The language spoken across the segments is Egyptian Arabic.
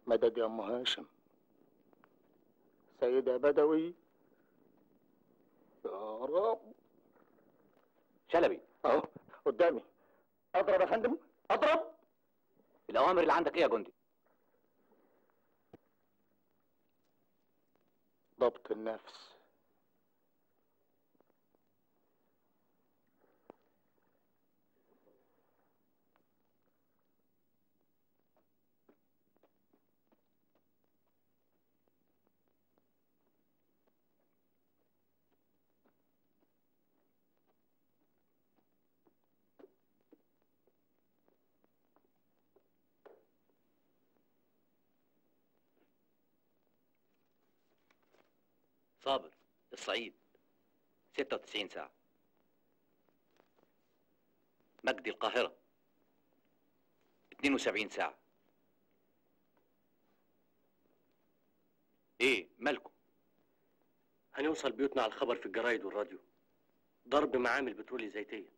مدد يا ام هاشم سيدة بدوي يا رب شلبي اهو قدامي اضرب يا فندم اضرب الاوامر اللي عندك ايه يا جندي ضبط النفس صابر الصعيد 96 ساعة مجدي القاهرة 72 ساعة ايه مالكم هنوصل بيوتنا على الخبر في الجرايد والراديو ضرب معامل بترولي زيتية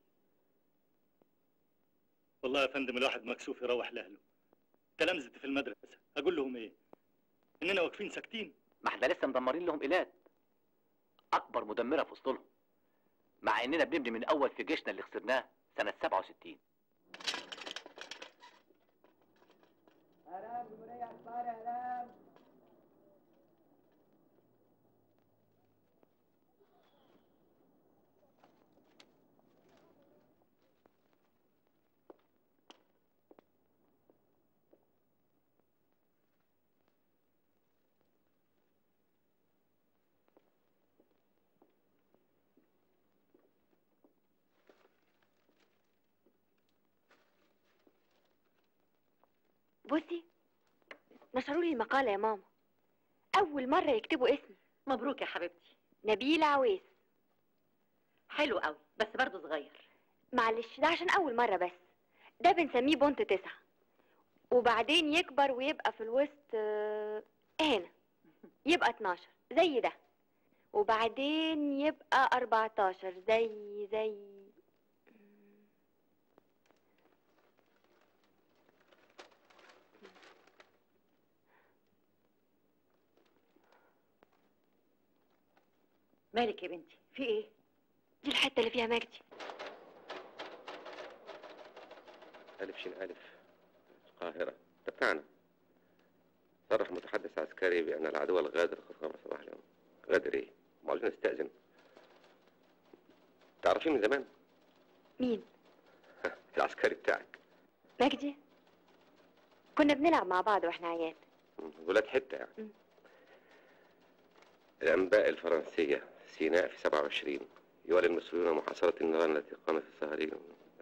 والله يا فندم الواحد مكسوف يروح لاهله تلامذتي في المدرسه اقول لهم ايه اننا واقفين ساكتين ما احنا لسه مدمرين لهم ايلات اكبر مدمره في وسطهم مع اننا بنبني من اول في جيشنا اللي خسرناه سنه 67 بصي نشروا لي المقالة يا ماما أول مرة يكتبوا اسمي مبروك يا حبيبتي نبيلة عويس حلو قوي بس برضه صغير معلش ده عشان أول مرة بس ده بنسميه بونت تسعة وبعدين يكبر ويبقى في الوسط آه، هنا يبقى 12 زي ده وبعدين يبقى 14 زي زي مالك يا بنتي في ايه دي الحتة اللي فيها مجدي ألف شين ألف القاهرة ده بتاعنا صرح متحدث عسكري بأن العدو الغادر قد قام صباح اليوم غادر إيه؟ ما عاوزين نستأذن تعرفين من زمان مين العسكري بتاعك مجدي كنا بنلعب مع بعض واحنا عيال ولاد حتة يعني مم. الأنباء الفرنسية سيناء في 27 يولي المسؤولون محاصرة النيران التي قامت في السهرين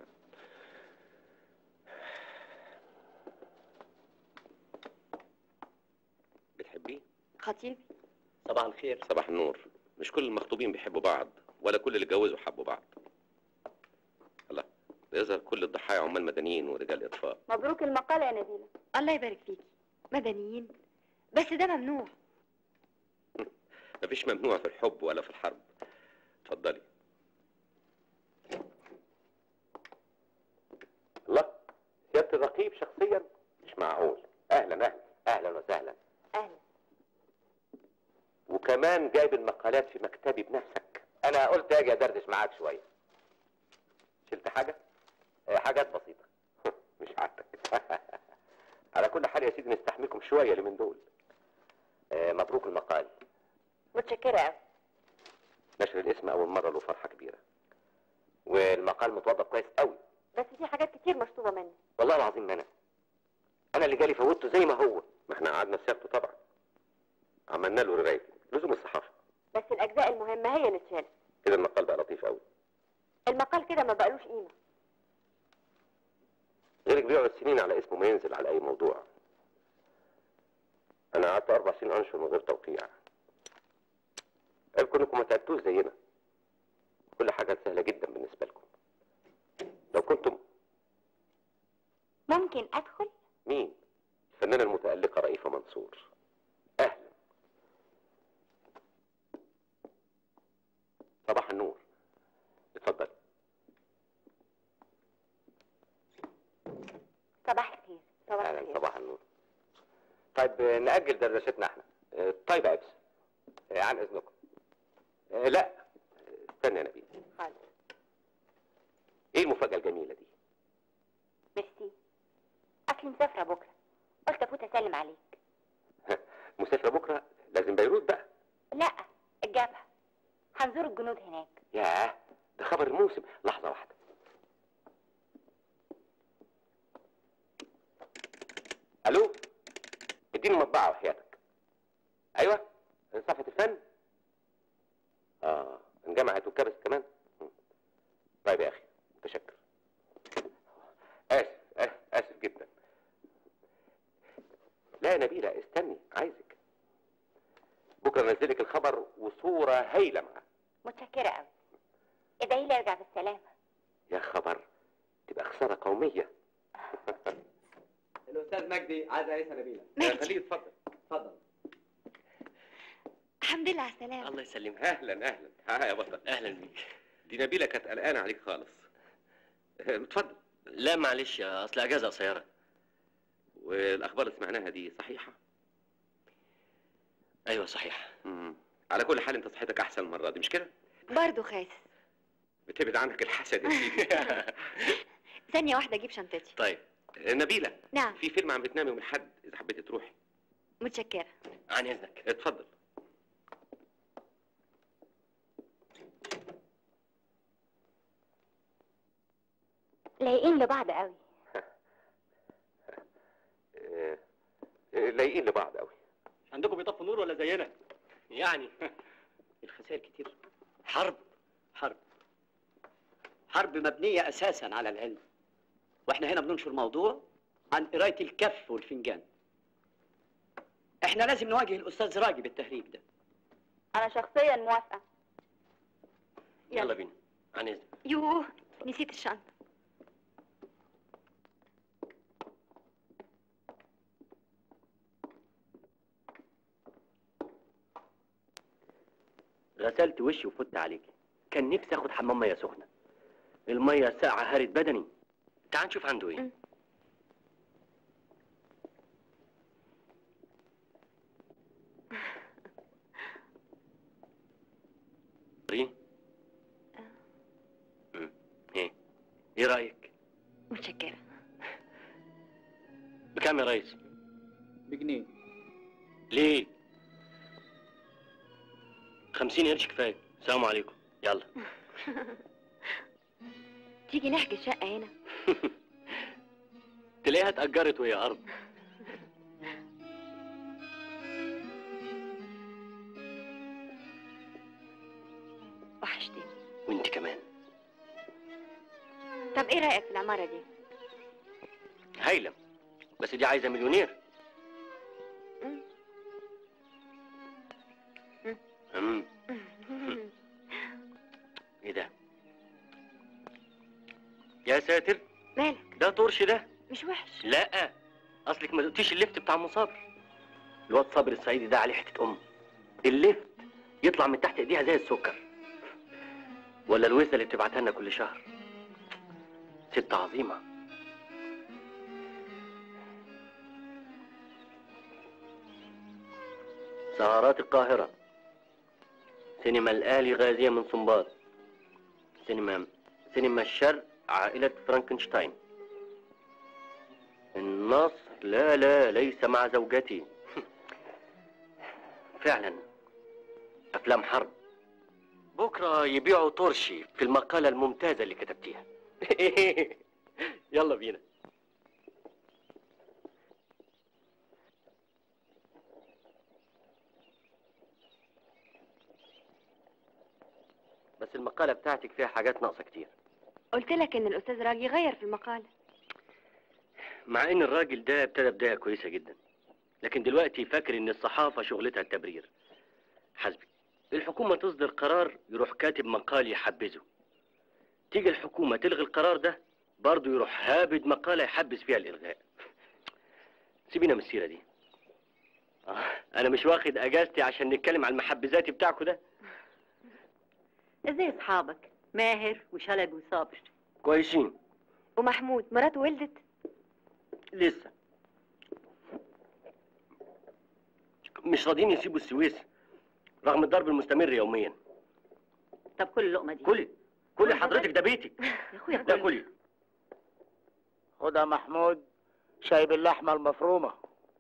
بتحبيه؟ خطيبي صباح الخير صباح النور مش كل المخطوبين بيحبوا بعض ولا كل اللي اتجوزوا حبوا بعض الله ده يظهر كل الضحايا عمال مدنيين ورجال اطفاء مبروك المقالة يا نبيلة الله يبارك فيكي مدنيين بس ده ممنوع مفيش ممنوع في الحب ولا في الحرب اتفضلي الله سيادة الرقيب شخصيا مش معقول اهلا اهلا اهلا وسهلا أهلا وكمان جايب المقالات في مكتبي بنفسك انا قلت اجي ادردش معاك شويه شلت حاجة؟ آه، حاجات بسيطه مش عاجبك على كل حال يا سيدي نستحملكم شوية اللي من دول آه، مبروك المقال متشكرة أوي نشر الاسم أول مرة له فرحة كبيرة والمقال متوضب كويس قوي بس في حاجات كتير مشطوبة مني والله العظيم ما انا انا اللي جالي فوتته زي ما هو ما احنا قعدنا سيرته طبعا عملنا له رواية لزوم الصحافة بس الأجزاء المهمة هي اللي اتشالت كده المقال بقى لطيف قوي المقال كده ما بقالوش قيمة غيرك بيقعد سنين على اسمه ما ينزل على أي موضوع أنا قعدت أربع سنين أنشر من غير توقيع قالكم إنكم ما تعبتوش زينا كل حاجة سهلة جدا بالنسبة لكم لو كنتم ممكن أدخل مين؟ الفنانة المتألقة رئيفة منصور أهلا صباح النور اتفضل صباح الخير صباح أهلا الخير صباح النور طيب آه، نأجل دردشتنا احنا آه، طيب يا عبس آه، عن اذنكم آه، لا استنى يا نبيل حاضر ايه المفاجأة الجميلة دي؟ ميرسي اصلي مسافره بكره قلت افوت اسلم عليك مسافرة بكرة لازم بيروت بقى لا الجبهه هنزور الجنود هناك ياه ده خبر الموسم لحظة واحدة الو اديني مطبعة وحياتك ايوه صفحة الفن اه انجمعت وكبست كمان مم. طيب يا اخي متشكر اسف اسف, آسف جدا لا يا نبيلة استني عايزك بكرة انزلك الخبر وصورة هايلة معاه متشكره قوي ادعي لي ارجع بالسلامه يا خبر تبقى خسارة قومية الاستاذ مجدي عايز عيسى نبيله ماشي. خليه يتفضل اتفضل الحمد لله على السلامه الله يسلمك اهلا اهلا ها يا بطل اهلا بيك دي نبيلة كانت قلقانة عليك خالص اه، اتفضل لا معلش يا اصل اجازه قصيره والاخبار اللي سمعناها دي صحيحة ايوه صحيح مم. على كل حال انت صحتك احسن المرة دي مش كده برضه خاسس بتبعد عنك الحسد يا سيدي ثانيه واحده اجيب شنطتي طيب اه، نبيلة نعم في فيلم عم بتنام يوم الاحد اذا حبيتي تروحي متشكره عن اذنك اتفضل لايقين لبعض قوي اه، اه، لايقين لبعض قوي عندكم بيطفوا نور ولا زينا يعني الخسائر كتير حرب حرب حرب مبنيه اساسا على العلم واحنا هنا بننشر موضوع عن قرايه الكف والفنجان احنا لازم نواجه الاستاذ راجي بالتهريج ده انا شخصيا موافقه يلا بينا عن اذنك يوه نسيت الشنطه غسلت وشي وفت عليك كان نفسي اخد حمام ميه سخنه الميه ساقعه هارت بدني تعال نشوف عنده ايه م. ايه م. ايه ايه رايك متشكره بكام يا ريس بجنيه ليه خمسين قرش كفايه السلام عليكم يلا تيجي نحجز شقه هنا تلاقيها اتأجرت وهي أرض وحشتني وانت كمان طب ايه رايك في العماره دي هايلة بس دي عايزة مليونير مم. امم ايه ده يا ساتر مالك ده طرش ده مش وحش لا اصلك ما دقتيش الليفت بتاع ام صابر الواد صابر الصعيدي ده عليه حته ام الليفت يطلع من تحت ايديها زي السكر ولا الوزه اللي بتبعتها لنا كل شهر ست عظيمه سهرات القاهرة سينما الآلي غازية من صنباط سينما سينما الشرق عائلة فرانكنشتاين النصر لا لا ليس مع زوجتي فعلا أفلام حرب بكرة يبيعوا طرشي في المقالة الممتازة اللي كتبتيها يلا بينا بس المقالة بتاعتك فيها حاجات ناقصة كتير قلت لك ان الاستاذ راجي غير في المقاله مع ان الراجل ده ابتدى بداية كويسة جدا لكن دلوقتي فاكر ان الصحافة شغلتها التبرير حسبي الحكومة تصدر قرار يروح كاتب مقال يحبذه تيجي الحكومة تلغي القرار ده برضه يروح هابد مقالة يحبذ فيها الإلغاء سيبينا من السيرة دي آه أنا مش واخد أجازتي عشان نتكلم على المحبذات بتاعكوا ده ازاي اصحابك ماهر وشلبي وصابر كويسين ومحمود مراته ولدت لسه مش راضيين يسيبوا السويس رغم الضرب المستمر يوميا طب كل اللقمه دي كلي كلي حضرتك ده بيتك يا اخويا لا كل كلي خد يا محمود شاي باللحمة المفرومة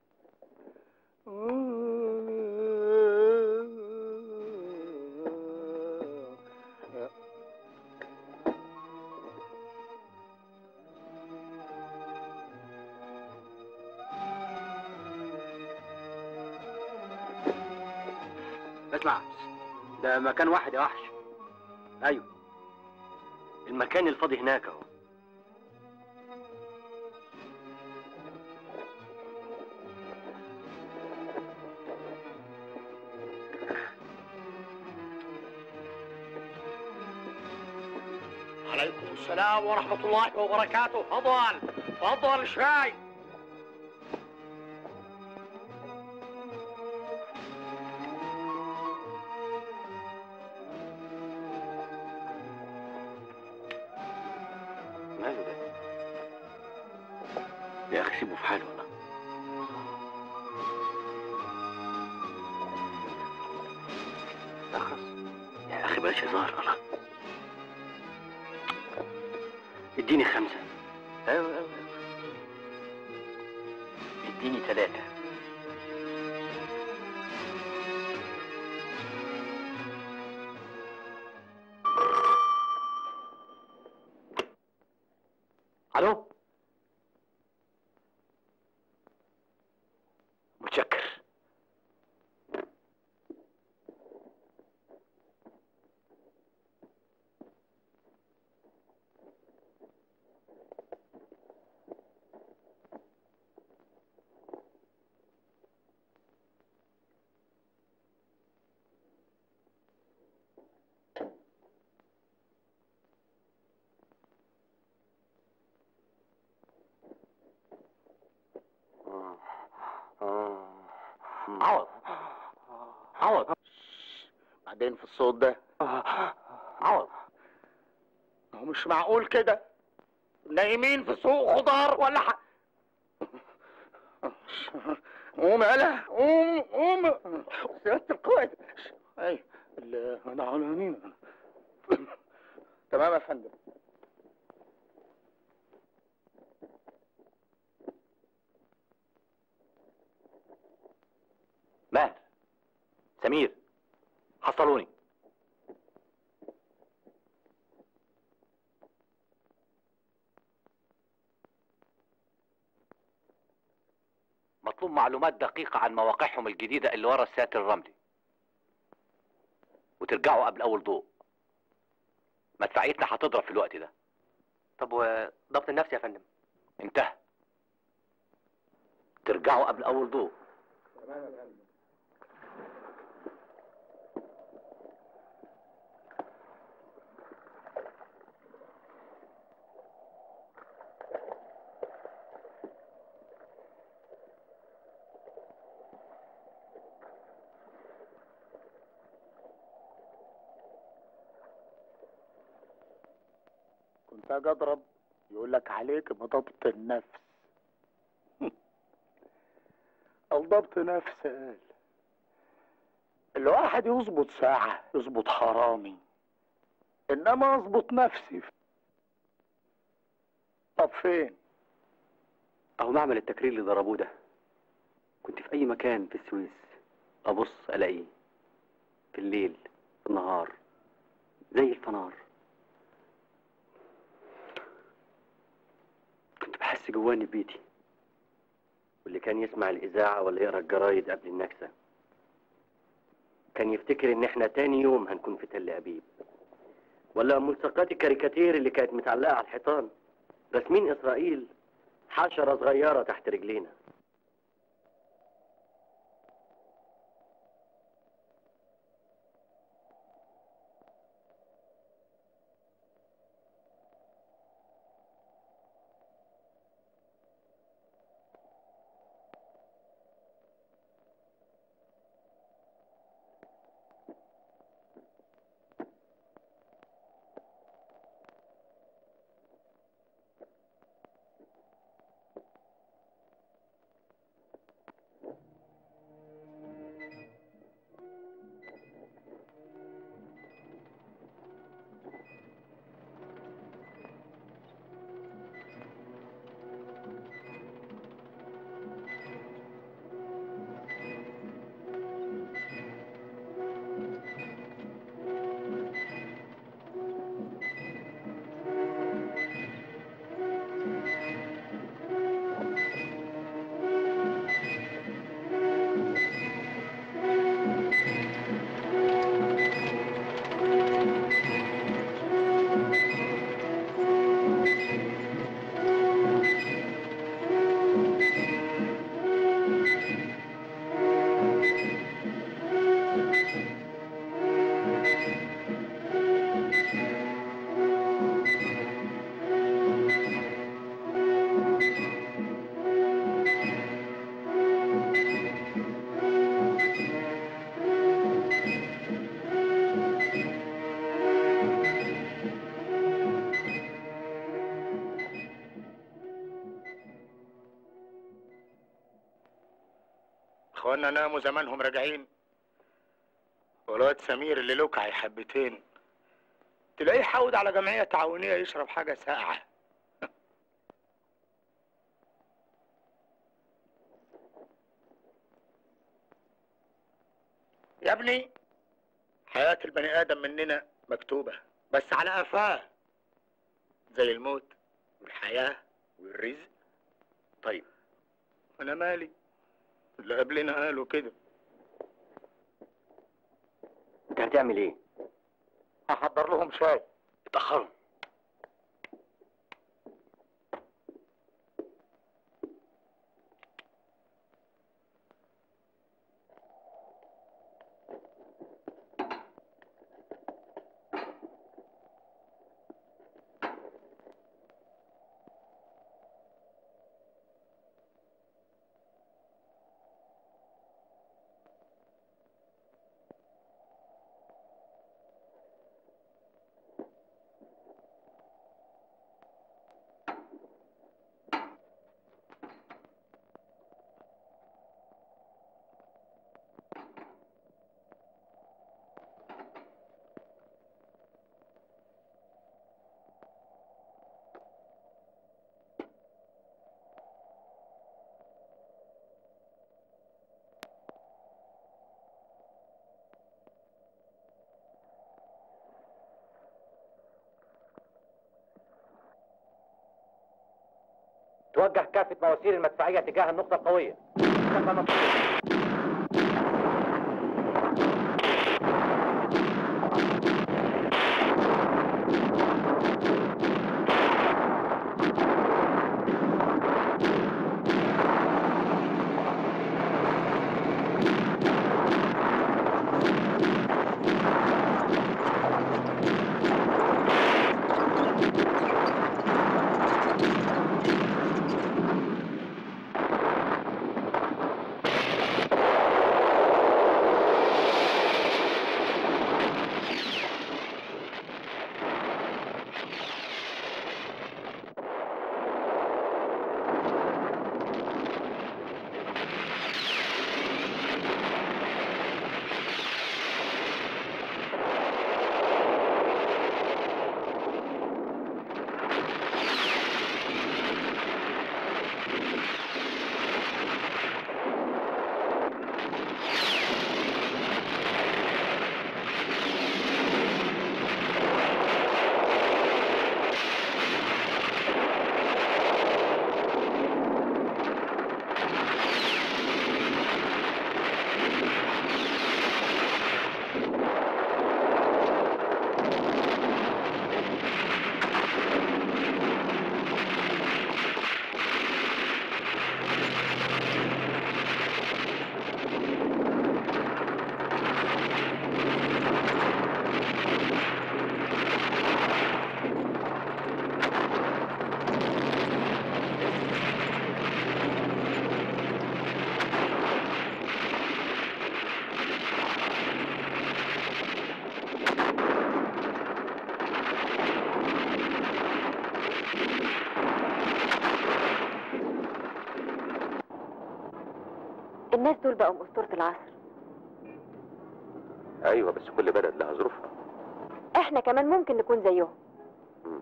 اسمع ده مكان واحد يا وحش ايوه المكان الفاضي هناك اهو عليكم السلام ورحمة الله وبركاته فضل فضل شاي ماله ده يا اخي سيبه في حاله والله اخرس يا اخي بلاش هزار الله اديني خمسة ايوه ايوه اديني ثلاثة الو متشكر عوض عوض بعدين في الصوت ده عوض هو مش معقول كده نايمين في سوق خضار ولا ح... قوم يالا قوم قوم سيادة القائد اي ال- انا على يمين تمام يا فندم ماهر سمير حصلوني مطلوب معلومات دقيقة عن مواقعهم الجديدة اللي ورا الساتر الرملي وترجعوا قبل أول ضوء مدفعيتنا هتضرب في الوقت ده طب وضبط النفس يا فندم انتهى ترجعوا قبل أول ضوء كنت اجي اضرب يقول لك عليك بضبط النفس الضبط نفس قال الواحد يظبط ساعة يظبط حرامي انما اظبط نفسي طب فين اهو معمل التكرير اللي ضربوه ده كنت في اي مكان في السويس ابص الاقيه في الليل في النهار زي الفنار كنت بحس جواني ببيتي واللي كان يسمع الاذاعه ولا يقرا الجرايد قبل النكسه كان يفتكر ان احنا تاني يوم هنكون في تل ابيب ولا ملصقات الكاريكاتير اللي كانت متعلقه على الحيطان رسمين اسرائيل حشره صغيره تحت رجلينا اخوانا ناموا زمانهم راجعين والواد سمير اللي لوكعي حبتين تلاقيه حاود على جمعية تعاونية يشرب حاجة ساقعة يا ابني حياة البني آدم مننا مكتوبة بس على قفاه زي الموت والحياة والرزق طيب أنا مالي اللي قبلنا قالوا كده انت هتعمل ايه؟ هحضر لهم شاي اتأخروا توجه كافة مواسير المدفعية تجاه النقطة القوية كفى مطلوب. الناس دول بقوا أسطورة العصر ايوه بس كل بلد لها ظروفها احنا كمان ممكن نكون زيهم مم.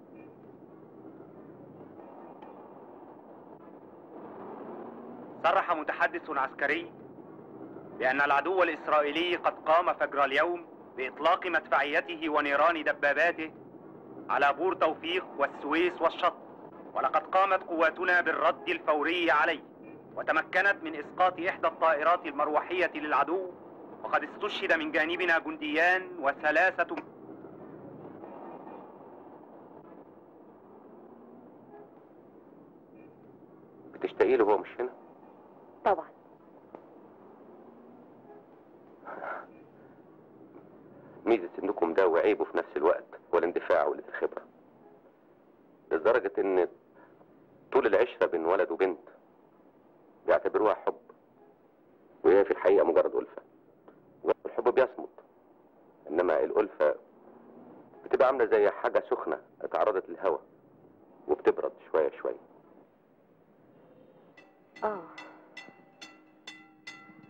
صرح متحدث عسكري بأن العدو الإسرائيلي قد قام فجر اليوم بإطلاق مدفعيته ونيران دباباته على بور توفيق والسويس والشط ولقد قامت قواتنا بالرد الفوري عليه وتمكنت من إسقاط إحدى الطائرات المروحية للعدو وقد استشهد من جانبنا جنديان وثلاثة بتشتاقي له هو مش هنا طبعا ميزة انكم ده وعيبه في نفس الوقت هو الاندفاع وقلة الخبرة لدرجة ان طول العشرة بين ولد وبنت بيعتبروها حب وهي في الحقيقة مجرد ألفة والحب بيصمت انما الألفة بتبقى عاملة زي حاجة سخنة اتعرضت للهواء وبتبرد شوية شوية اه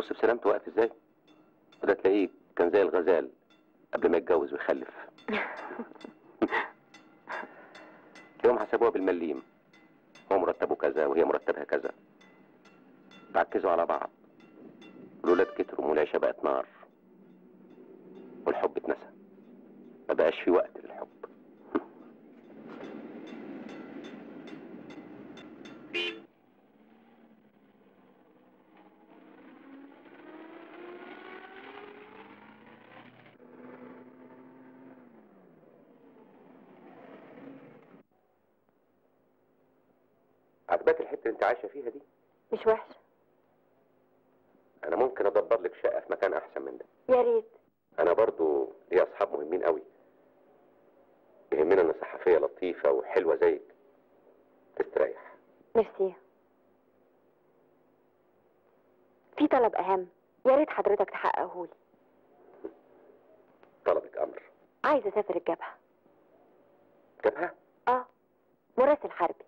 بص بسلامته واقف ازاي وده تلاقيه كان زي الغزال قبل ما يتجوز ويخلف يوم حسبوها بالمليم هو مرتبه كذا وهي مرتبها كذا ركزوا على بعض الولاد كتروا والعيشة بقت نار والحب اتنسى ما بقاش في وقت للحب عجباك الحته اللي انت عايشه فيها دي مش وحشة انا ممكن ادبر لك شقه في مكان احسن من ده يا ريت انا برضو ليا اصحاب مهمين قوي يهمنا ان صحفيه لطيفه وحلوه زيك تستريح ميرسي في طلب أهم يا ريت حضرتك تحققهولي طلبك امر عايزة أسافر الجبهة جبهه آه مراسل حربي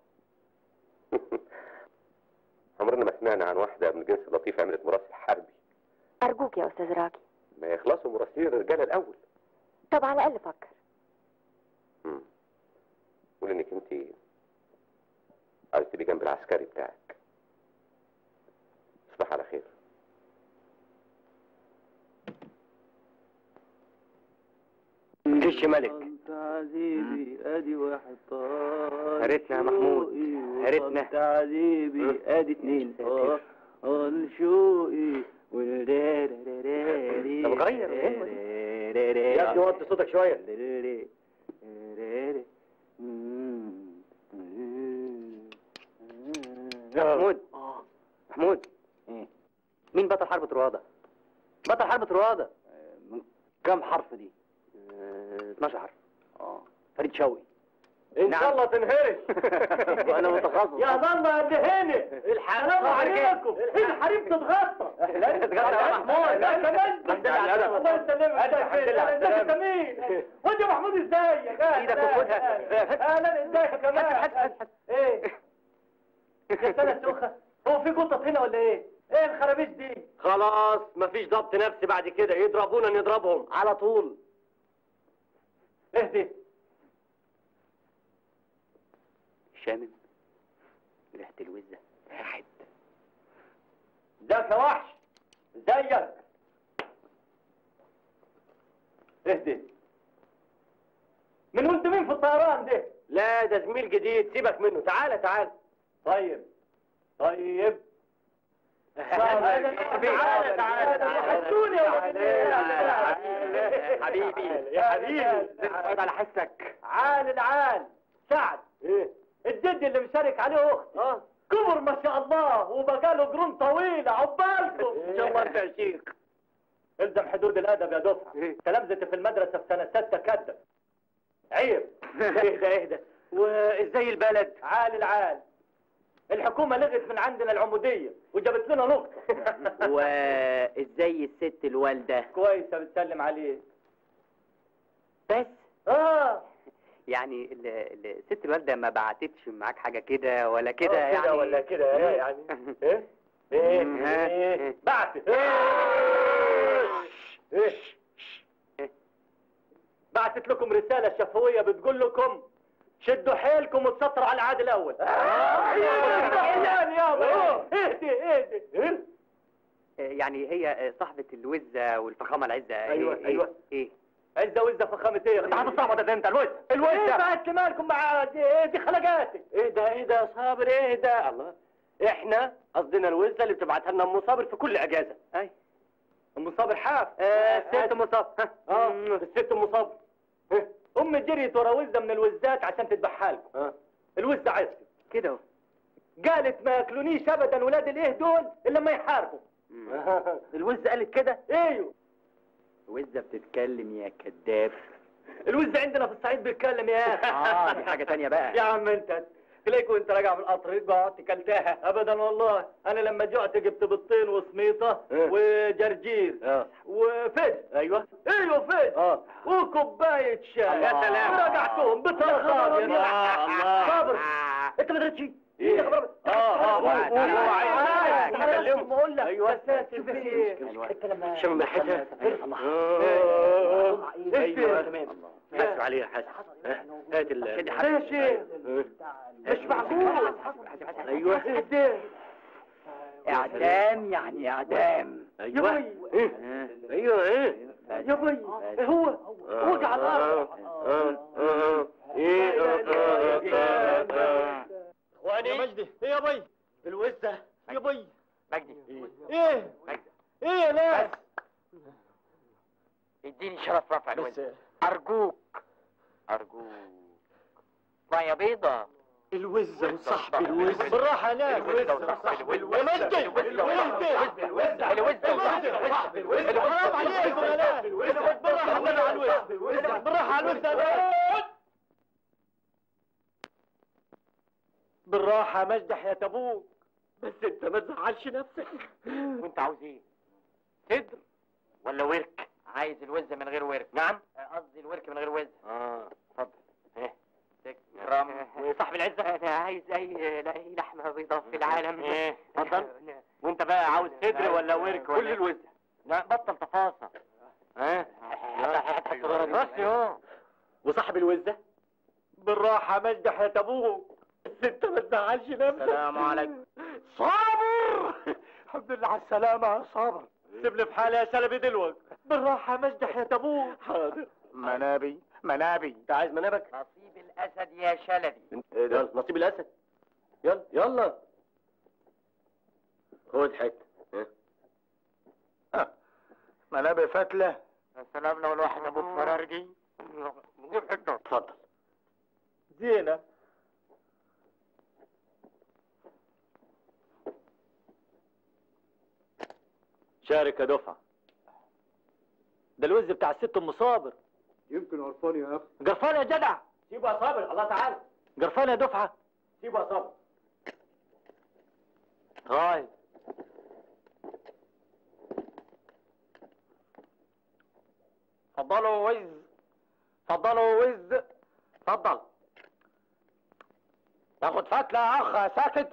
عمرنا ما سمعنا عن واحده من جنس لطيف عملت مراسل حربي أرجوك يا أستاذ راجي ما يخلصوا مراسلين الرجاله الاول طب على الأقل فكر مم. قول انك انت عايز تبقي جنب العسكري بتاعك تصبح على خير جيش ملك تعذيبي ادي واحد طار هرتنا يا محمود، شوقي هرتنا. وطب تعذيبي ادي اتنين طار قال شوقي والراراراراري طب غير الغنوة دي. يا ابني وطي صوتك شوية. محمود محمود مين بطل حرب طروادة؟ بطل حرب طروادة من كم حرف دي؟ 12 حرف اه فريد شوقي ان نعم. شاء الله تنهرش أنا متخصص. يا ضلة قد هنا السلام عليكم الحريم تتغطى تتغطى يا محمود. لا كمان الحمد لله على السلامة. الله يسلمك الحمد لله على ازيك السلامة. انت مين وانت يا محمود ازيك إيدك وخدها. اهلا ازيك يا كمان ايه يا سنة سوخة هو في قطط هنا ولا ايه؟ ايه الخرابيش دي؟ خلاص مفيش ضبط نفسي بعد كده يضربونا نضربهم على طول اهدي شامم ريحة الوزة راحت ازيك يا وحش ازيك اهدي من وانت مين في الطيران ده لا ده زميل جديد سيبك منه تعالى تعالى طيب طيب تعالى تعالى تعالى حسوني يا حبيبي يا حبيبي اقعد على حسك عال العال سعد ايه الجد اللي مشارك عليه اختي اه كبر ما شاء الله وبقى له قرون طويله عقبالكم ان شاء الله انت يا شيخ الزم حدود الادب يا دفعه إيه؟ تلامذتي في المدرسه في سنه سته كدب عيب اهدى اهدى وازاي البلد عال العال الحكومه لغت من عندنا العموديه وجابت لنا نقطه وازاي الست الوالدة كويسه بتسلم عليك بس اه يعني ال- ال- الست الوالدة ما بعتتش معاك حاجة كده ولا كده آه، يعني ولا كده إيه؟ يعني ايه ايه مم، ها، ايه إيه. بعتت ايه بعتت لكم رسالة شفوية بتقول لكم شدوا حيلكم وتسطروا على العاد الأول. يعني يابا اهدي اهدي اهدي يعني هي صاحبة الوزة والفخامة العزة أيوة، إيه أيوة. ايه عزة وزة فخامة ايه؟ انت هتصعبط ده انت الوزة الوزة ايه بعت مالكم مع دي, إيه دي خلقاتي ايه ده ايه ده يا صابر ايه ده الله احنا قصدنا الوزة اللي بتبعتها لنا ام صابر في كل اجازة اي ام صابر حاف آه، الست ام صابر اه الست ام صابر إيه؟ ام جريت ورا وزة من الوزات عشان تذبحها لكم اه الوزة عزت كده اهو. قالت ما ياكلونيش ابدا ولاد الايه دول الا لما يحاربوا الوزة قالت كده ايوه وزة بتتكلم يا كذاب الوزة عندنا في الصعيد بيتكلم يا اخي اه دي حاجة تانية بقى يا عم انت تلاقيك وانت راجع من القطر قعدت كلتها ابدا والله انا لما جعت جبت بيضتين وسميطه إيه. وجرجير اه وفج ايوه ايوه فج اه وكوبايه شاي يا سلام. ورجعتهم بطرخان يا الله الله صابر انت ما درتش ايه اه اه هو هو عايز اكلمه بقول لك ايوه شم ريحتها آه. ايوه تمام حاسب عليها حاسب ها، هات ال ماشي مش معقول ايوه اعدام يعني اعدام ايوه إيه؟ ايوه ايه يا بي هو وقع على الارض اخواني يا مجدي ايه يا بي الوزة يا بي مجدي ايه مجدي ايه يا ناس اديني شرف رفع الوزن ارجوك ارجوك ميه بيضة الوزة وصاحب الوزة بالراحة يا ناس الوزة وصاحب الوزة يا مجدي الوزة الوزة وصاحب الوزة حرام عليكم يا ناس بالراحة من على الوزة بالراحة على الوزة يا ناس بالراحة مجدح يا تابوك بس انت ما تزعلش نفسك وانت عاوز ايه صدر ولا ورك عايز الوزة من غير ورك نعم قصدي الورك من غير وزة اه اتفضل ايه تكرم وصاحب العزة انا عايز اي اي لحمة بيضاء في العالم ايه اتفضل وانت بقى عاوز صدر ولا ورك كل الوزة لا بطل تفاصيل ها بس اهو وصاحب الوزة بالراحة مجدح يا تابوك بس انت ما تزعلش نفسك السلام عليكم صابر الحمد لله على السلامة يا صابر سيبني في حالي يا شلبي دلوقتي بالراحة مجدح يا تابوك حاضر منابي منابي انت عايز منابك نصيب الاسد يا شلبي ايه ده نصيب الاسد يلا يلا خد حته ها. منابي فتلة السلام لو الواحد ابو فرارجي نجيب حته اتفضل زينة شارك يا دفعة ده الوز بتاع الست ام صابر يمكن عرفان يا اخي جرفان يا جدع سيبه يا صابر الله تعالى جرفان يا دفعة سيبه يا صابر طيب فضلوا وز فضلوا وز فضل تاخد فتلة يا اخ ساكت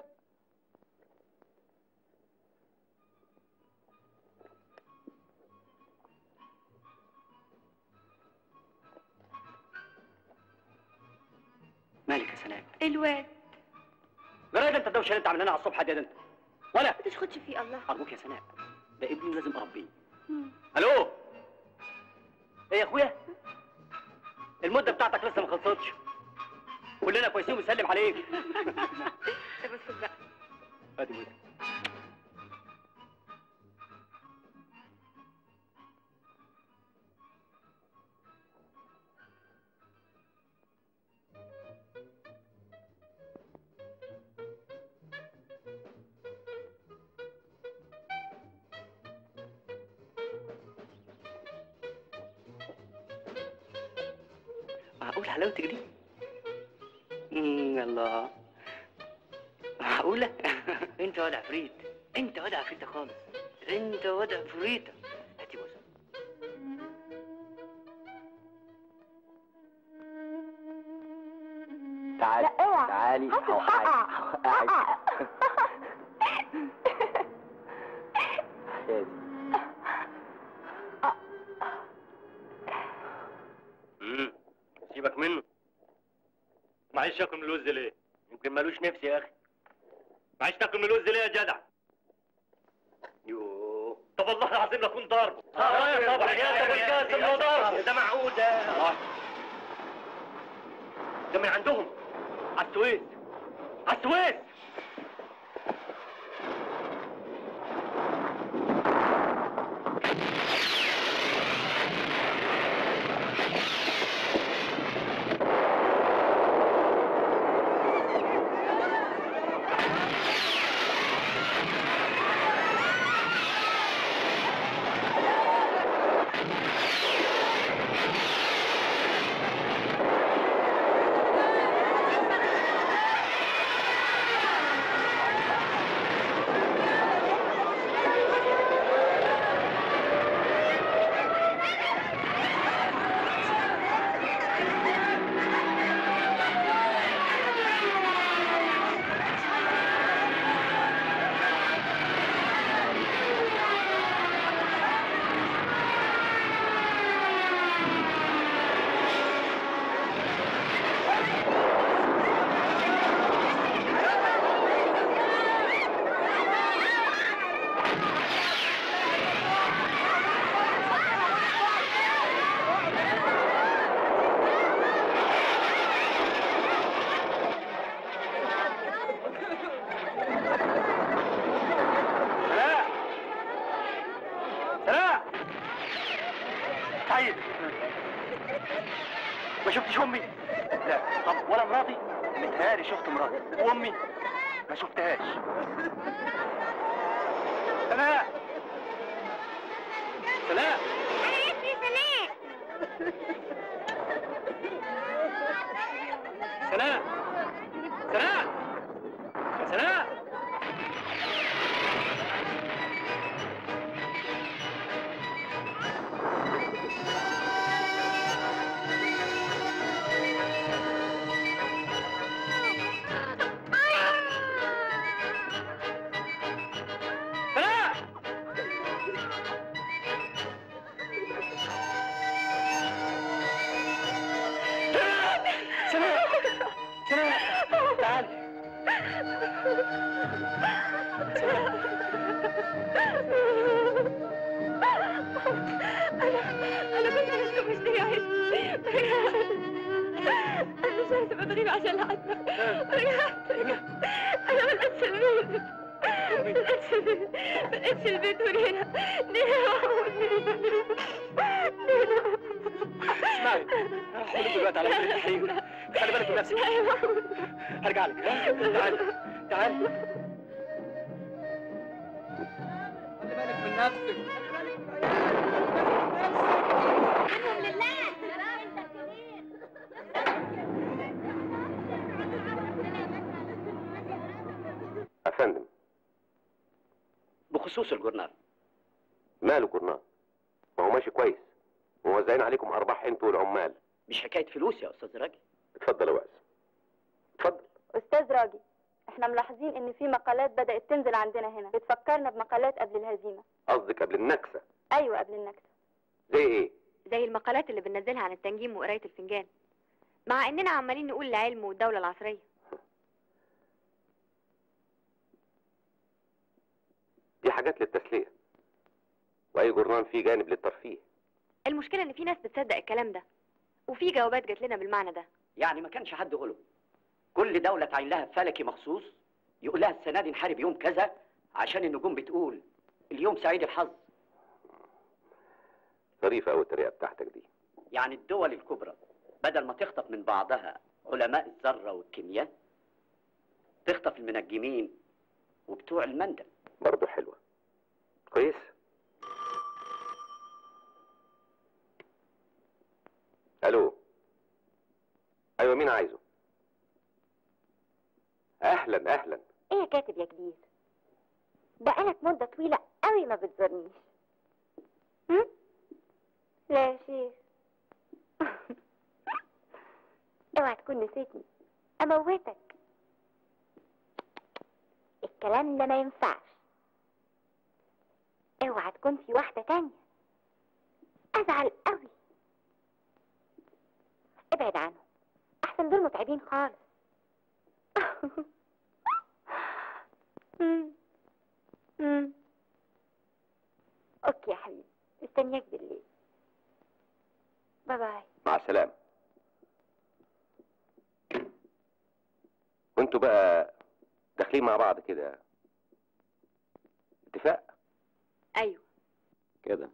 مالك يا سلام الواد يا راجل انت الدوشه اللي انت عاملينها على الصبح دي يا انت ولا ما تشخدش فيه الله ارجوك يا سناء ده ابني لازم اربيه مم. الو ايه يا اخويا المده بتاعتك لسه ما خلصتش كلنا كويسين وبنسلم عليك بس بقى ادي وزن معقول حلاوتك دي؟ امم الله معقولة؟ انت واد عفريت انت واد عفريتة خالص انت واد عفريتة هاتي بوسة تعالي لا اوعى تعالي حاسب هوقعك. حقق هوقعك. حقق يا دي. امم سيبك منه معيش اكل من الوز ليه؟ يمكن مالوش نفس يا اخي معيش تاكل من الوز ليه يا جدع؟ يوه طب والله العظيم لكون ضاربه طبعا طبعا يا ابو القاسم لو ضربه ده معقول ده ده من عندهم على السويس على السويس سناء سعيد ما شفتش امي لا طب ولا مراتي متهيألي شفت مراتي وامي ما شفتهاش سناء سناء سناء سناء سناء سناء سناء سناء تعالي انا كنت مش مشتري عيش انا مش عايزه بتغيب عشان العتمه انا ما لقيتش البيت ما لقيتش البيت ما لقيتش البيت ونينا اسمعي هقول دلوقتي على مدينة التحرير خلي بالك من نفسك هرجع لك ها؟ تعالي تعالي خلي بالك من نفسك افندم بخصوص الجورنال ماله جورنال ما هو ماشي كويس وموزعين عليكم ارباح انتوا والعمال مش حكايه فلوس يا استاذ راجل اتفضل يا وعز اتفضل استاذ راجي احنا ملاحظين ان في مقالات بدات تنزل عندنا هنا بتفكرنا بمقالات قبل الهزيمه قصدك قبل النكسه ايوه قبل النكسه زي ايه زي المقالات اللي بننزلها عن التنجيم وقرايه الفنجان مع اننا عمالين نقول العلم والدوله العصريه دي حاجات للتسليه واي جورنال فيه جانب للترفيه المشكله ان في ناس بتصدق الكلام ده وفي جوابات جات لنا بالمعنى ده يعني ما كانش حد غلب كل دوله تعين لها فلكي مخصوص يقول لها السنه دي نحارب يوم كذا عشان النجوم بتقول اليوم سعيد الحظ ظريفه قوي الطريقه بتاعتك دي يعني الدول الكبرى بدل ما تخطف من بعضها علماء الذره والكيمياء تخطف المنجمين وبتوع المندل برضه حلوه كويس الو ايوه مين عايزه اهلا اهلا ايه يا كاتب يا كبير بقالك مده طويله قوي ما بتزورنيش هم؟ لا يا شيخ اوعى تكون نسيتني اموتك الكلام ده ما ينفعش اوعى تكون في واحده تانية ازعل قوي ابعد عنهم احسن دول متعبين خالص مم. مم. اوكي يا حبيبي مستنياك بالليل باي باي مع السلامه وانتوا بقى داخلين مع بعض كده اتفاق ايوه كده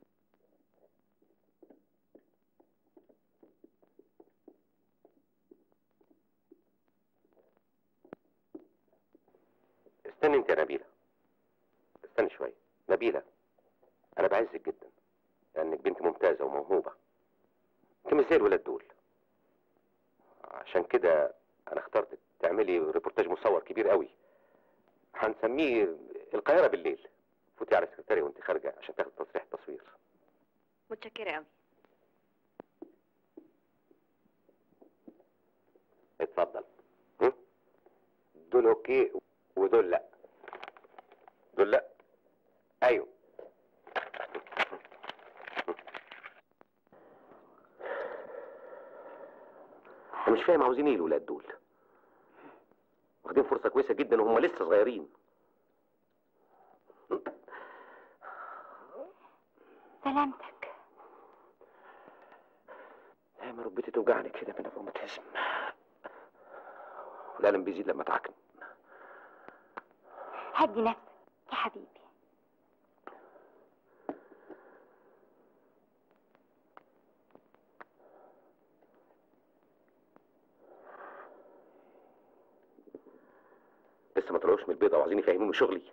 استني انت يا نبيلة استني شوية نبيلة انا بعزك جدا لانك بنت ممتازة وموهوبة انت مش زي الولاد دول عشان كده انا اخترت تعملي ريبورتاج مصور كبير قوي هنسميه القاهرة بالليل فوتي على السكرتارية وانت خارجة عشان تاخد تصريح تصوير متشكره قوي اتفضل هم؟ دول اوكي ودول لا دول لا ايوه انا مش فاهم عاوزين ايه الولاد دول واخدين فرصه كويسه جدا وهم لسه صغيرين سلامتك دايما ركبتي توجعني كده من الروماتيزم والالم بيزيد لما اتعكن هدي نفسك يا حبيبي لسه ما طلعوش من البيضه وعايزين يفهموني شغلي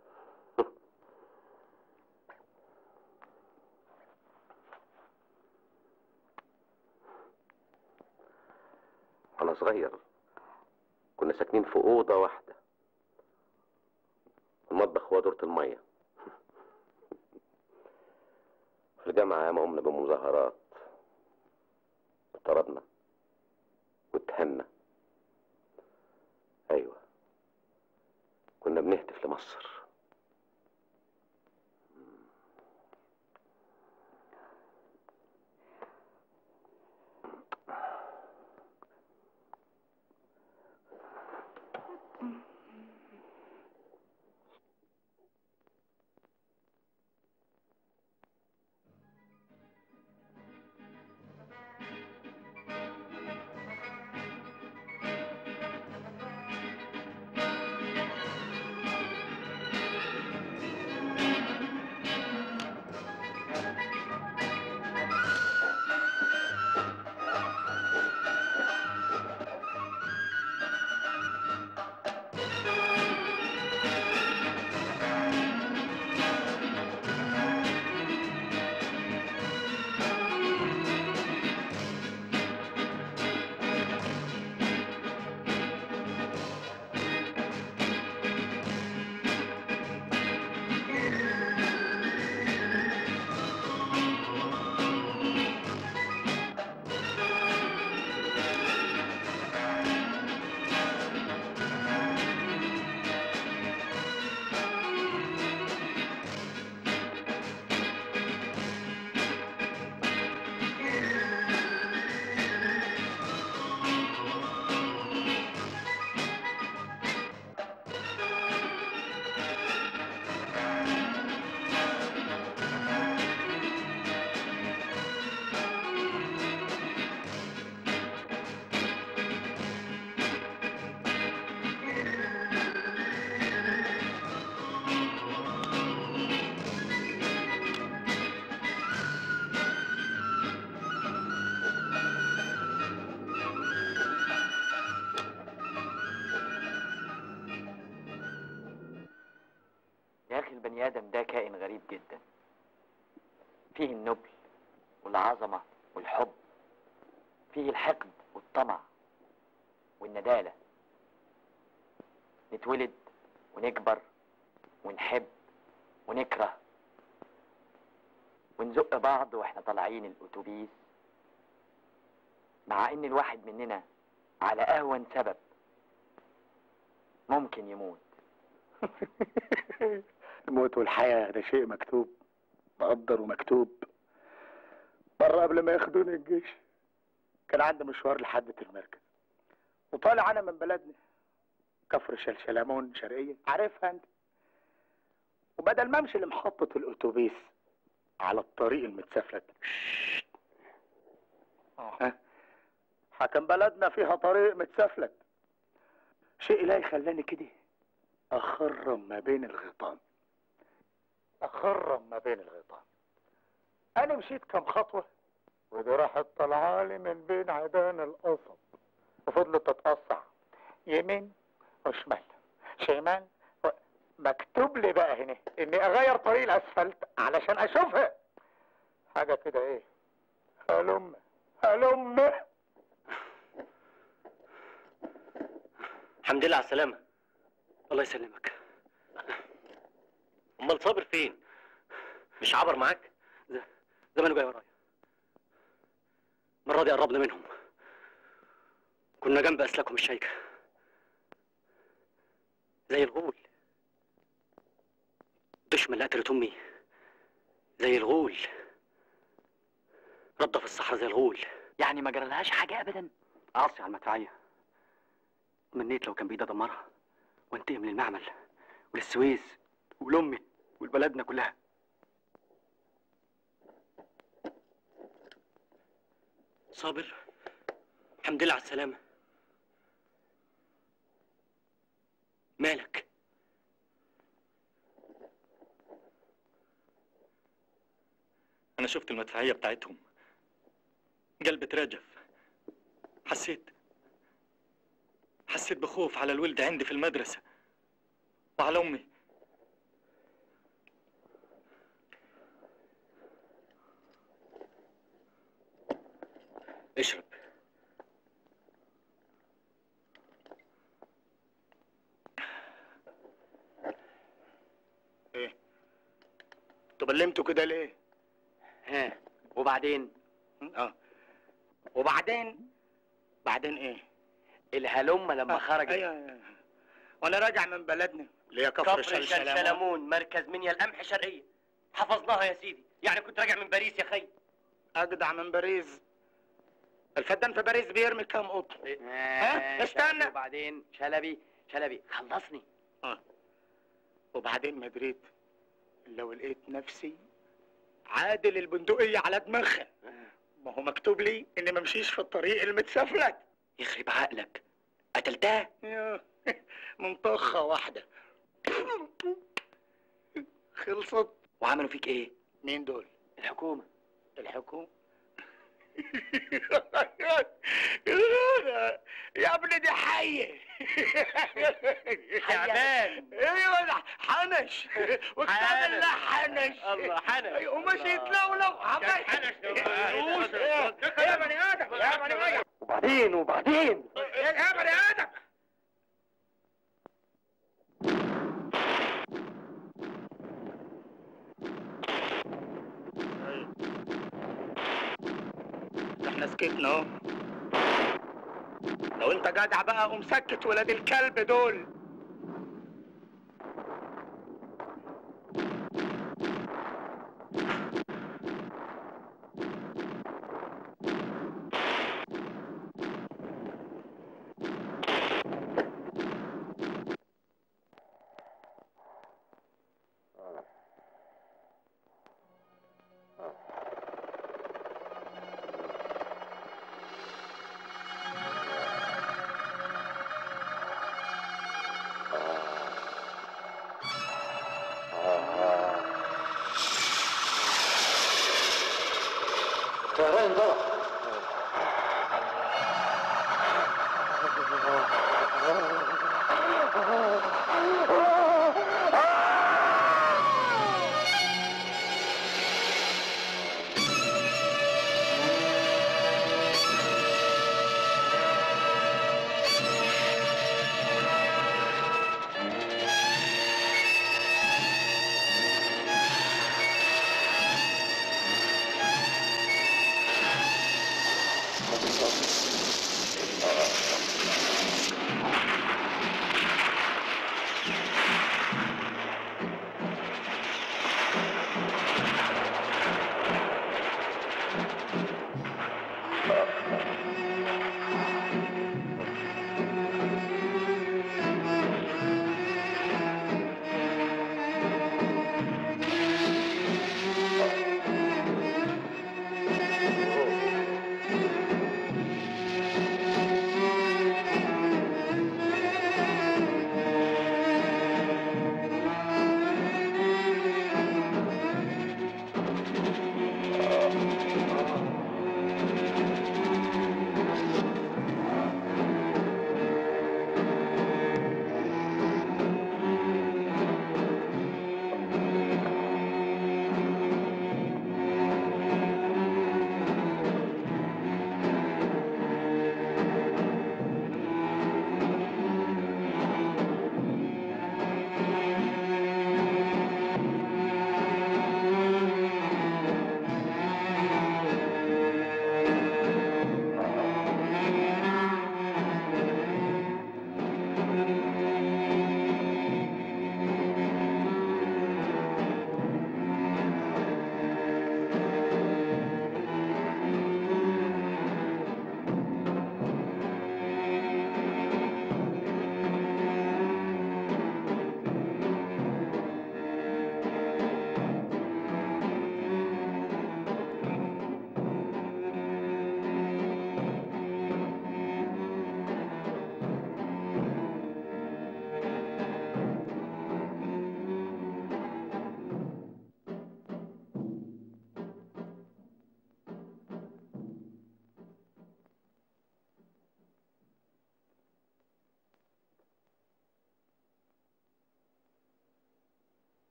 وانا صغير كنا ساكنين في اوضه واحده المطبخ هو دورة الميه في الجامعه ياما قمنا بمظاهرات اضطردنا واتهنا ايوه كنا بنهتف لمصر يا أخي البني آدم ده كائن غريب جدا فيه النبل والعظمة والحب فيه الحقد والطمع والندالة نتولد ونكبر ونحب ونكره ونزق بعض واحنا طالعين الأتوبيس مع إن الواحد مننا على أهون سبب ممكن يموت الموت والحياة ده شيء مكتوب مقدر ومكتوب مرة قبل ما ياخدوني الجيش كان عندي مشوار لحد المركز وطالع أنا من بلدنا كفر شلشلامون شرقية عارفها أنت وبدل ما أمشي لمحطة الأتوبيس على الطريق المتسفلت ها حكم بلدنا فيها طريق متسفلت شيء لا يخلاني كده أخرم ما بين الغيطان أخرم ما بين الغيطان أنا مشيت كم خطوة ودي راحت طالعالي من بين عيدان القصب وفضلت تتقصع يمين وشمال شمال و... مكتوب لي بقى هنا إني أغير طريق الأسفلت علشان أشوفها حاجة كده إيه هلم هلم الحمد لله على السلامة الله يسلمك أمال صابر فين؟ مش عبر معاك؟ زمانه جاي ورايا المرة دي قربنا منهم كنا جنب أسلاكهم الشايكة زي الغول دشمن اللي قتلت أمي زي الغول ردة في الصحراء زي الغول يعني ما جرالهاش حاجة أبدا عاصي على المدفعية تمنيت لو كان بإيدي أدمرها وانتقم من المعمل وللسويس ولأمي ولبلدنا كلها صابر الحمد لله على السلامة مالك؟ أنا شفت المدفعية بتاعتهم قلبي اترجف حسيت حسيت بخوف على الولد عندي في المدرسة وعلى امي اشرب ايه انتوا بلمتوا كده ليه ها وبعدين اه وبعدين بعدين ايه الهلمة لما آه، خرجت ايوه أيوة. وانا راجع من بلدنا اللي هي كفر كفر شلشلمون شلشلمون مركز منيا القمح شرقية حفظناها يا سيدي يعني كنت راجع من باريس يا خي اجدع من باريس الفدان في باريس بيرمي كام قطن ها استنى. وبعدين شلبي شلبي خلصني وبعدين مدريد لو لقيت نفسي عادل البندقية على دماغها ما هو مكتوب لي اني ما امشيش في الطريق المتسفلت يخرب عقلك قتلتها يا، من طخة واحدة خلصت وعملوا فيك ايه مين دول الحكومة الحكومة يا ابني دي حية تعبان. ايوه ده حنش وكتاب حنش. الله حنش الله حنش. ومش يتلولو حنش حنش. يا بني ادم يا بني ادم وبعدين وبعدين يا بني ادم احنا سكتنا اهو لو انت جدع بقى قوم سكت ولاد الكلب دول طيران ضرب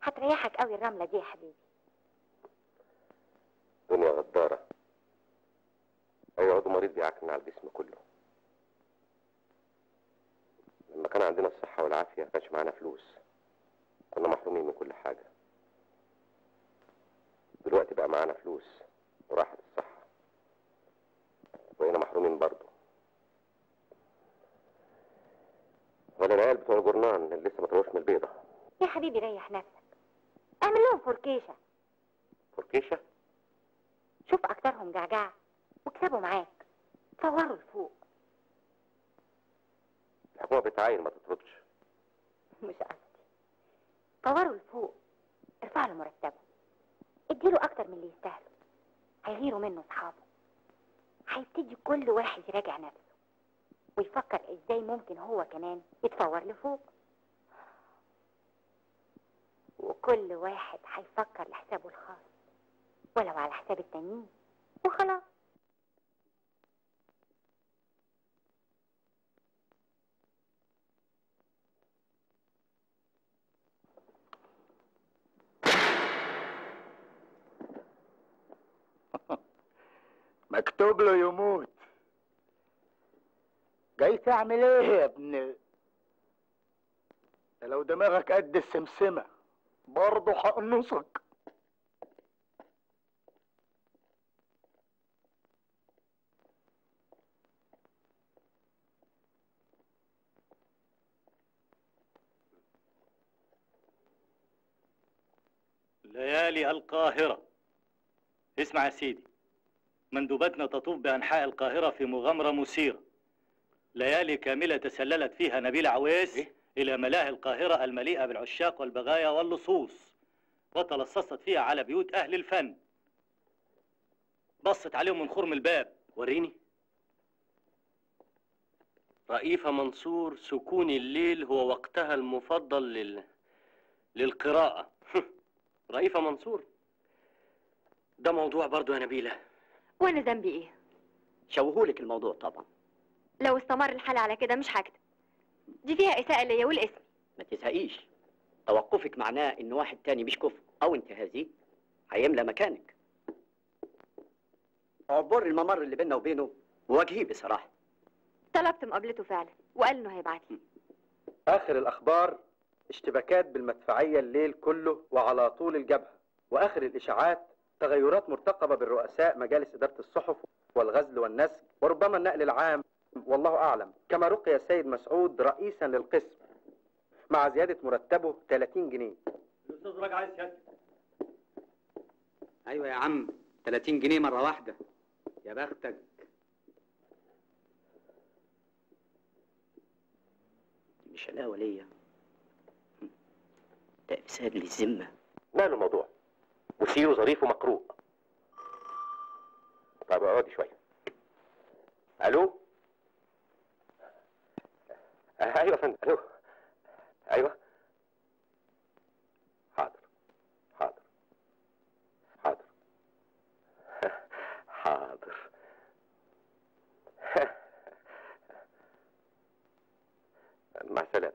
هتريحك قوي الرملة دي يا حبيبي دنيا غدارة أي عضو مريض بيعكن على الجسم كله لما كان عندنا الصحة والعافية ما كانش معانا فلوس كنا محرومين من كل حاجة دلوقتي بقى معانا فلوس وراحت الصحة بقينا محرومين برضه ولا العيال بتوع الجرنان اللي لسه ما طلعوش من البيضة يا حبيبي ريح نفسك اعمل لهم فوركيشة فركيشة شوف اكترهم جعجعة واكسبوا معاك صوروا لفوق الحكومة بتعاين ما تطردش مش قصدي صوروا لفوق ارفع له مرتبه اديله اكتر من اللي يستاهله هيغيروا منه اصحابه هيبتدي كل واحد يراجع نفسه ويفكر ازاي ممكن هو كمان يتفور لفوق وكل واحد هيفكر لحسابه الخاص ولو على حساب التانيين وخلاص مكتوب له يموت جاي تعمل ايه يا ابن ده لو دماغك قد السمسمة برضه هقنصك ليالي القاهرة اسمع يا سيدي مندوباتنا تطوف بأنحاء القاهرة في مغامرة مثيرة ليالي كاملة تسللت فيها نبيل عويس إيه؟ إلى ملاهي القاهرة المليئة بالعشاق والبغايا واللصوص وتلصصت فيها على بيوت أهل الفن بصت عليهم من خرم الباب وريني رئيفة منصور سكون الليل هو وقتها المفضل لل... للقراءة رئيفة منصور ده موضوع برضو يا نبيلة وانا ذنبي ايه شوهولك الموضوع طبعا لو استمر الحال على كده مش هكتب دي فيها اساءة ليا والاسم ما تزهقيش توقفك معناه ان واحد تاني مش كفء او انتهازي هيملى مكانك عبر الممر اللي بيننا وبينه وواجهيه بصراحه طلبت مقابلته فعلا وقال انه هيبعت لي آخر الأخبار اشتباكات بالمدفعية الليل كله وعلى طول الجبهة وآخر الإشاعات تغيرات مرتقبة بالرؤساء مجالس إدارة الصحف والغزل والنسج وربما النقل العام والله أعلم كما رقي السيد مسعود رئيسا للقسم مع زيادة مرتبه 30 جنيه الأستاذ راجع عايز سيادتك ايوه يا عم 30 جنيه مره واحده يا بختك دي مش علاوه ليا ده افساد للذمه ماله الموضوع وسيره ظريف ومقروء طب اقعدي شويه الو آه، ايوه يا فندم الو ايوه حاضر حاضر حاضر حاضر مع السلامه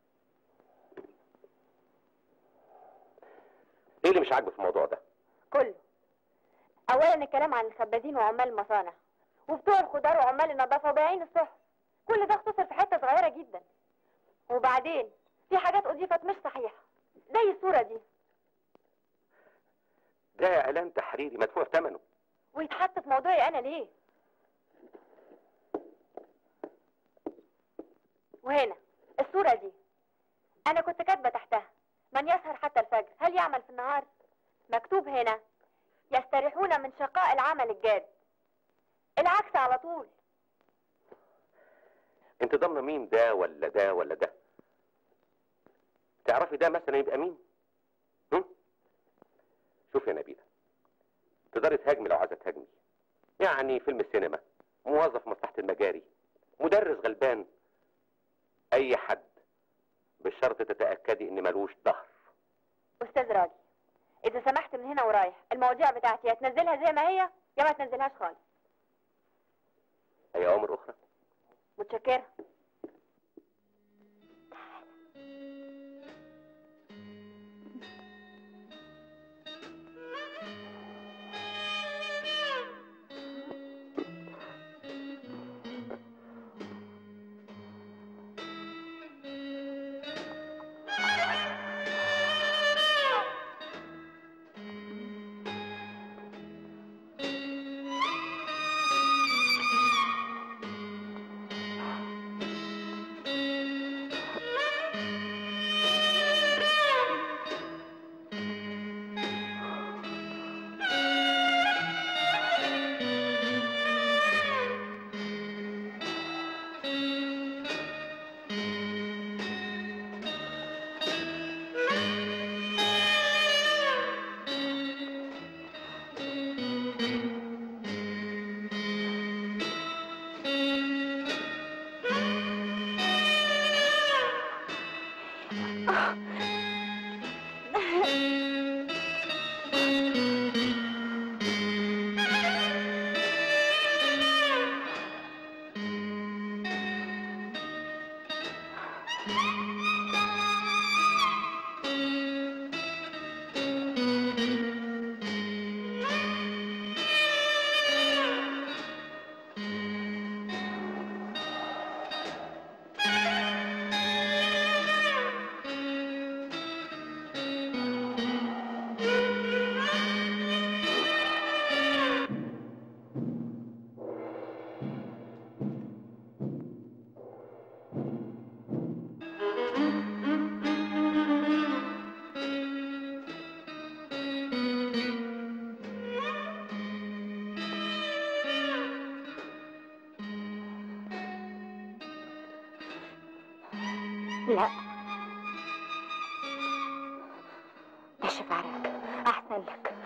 ايه اللي مش عاجبك في الموضوع ده كله اولا الكلام عن الخبازين وعمال المصانع وبتوع الخضار وعمال النظافه وبياعين الصحف كل ده اختصر في حته صغيره جدا وبعدين في حاجات اضيفت مش صحيحه زي الصوره دي ده اعلان تحريري مدفوع ثمنه ويتحط في موضوعي انا ليه وهنا الصوره دي انا كنت كاتبه تحتها من يسهر حتى الفجر هل يعمل في النهار مكتوب هنا يستريحون من شقاء العمل الجاد العكس على طول انت ضامنه مين ده ولا ده ولا ده تعرفي ده مثلا يبقى مين هم؟ شوف يا نبيله تقدري تهاجمي لو عايزه تهاجمي يعني فيلم السينما موظف مصلحه المجاري مدرس غلبان اي حد بالشرط تتاكدي ان ملوش ظهر استاذ راجل اذا سمحت من هنا ورايح المواضيع بتاعتي يا تنزلها زي ما هي يا ما تنزلهاش خالص اي امر اخرى متشكره لا نشف عرقك احسن لك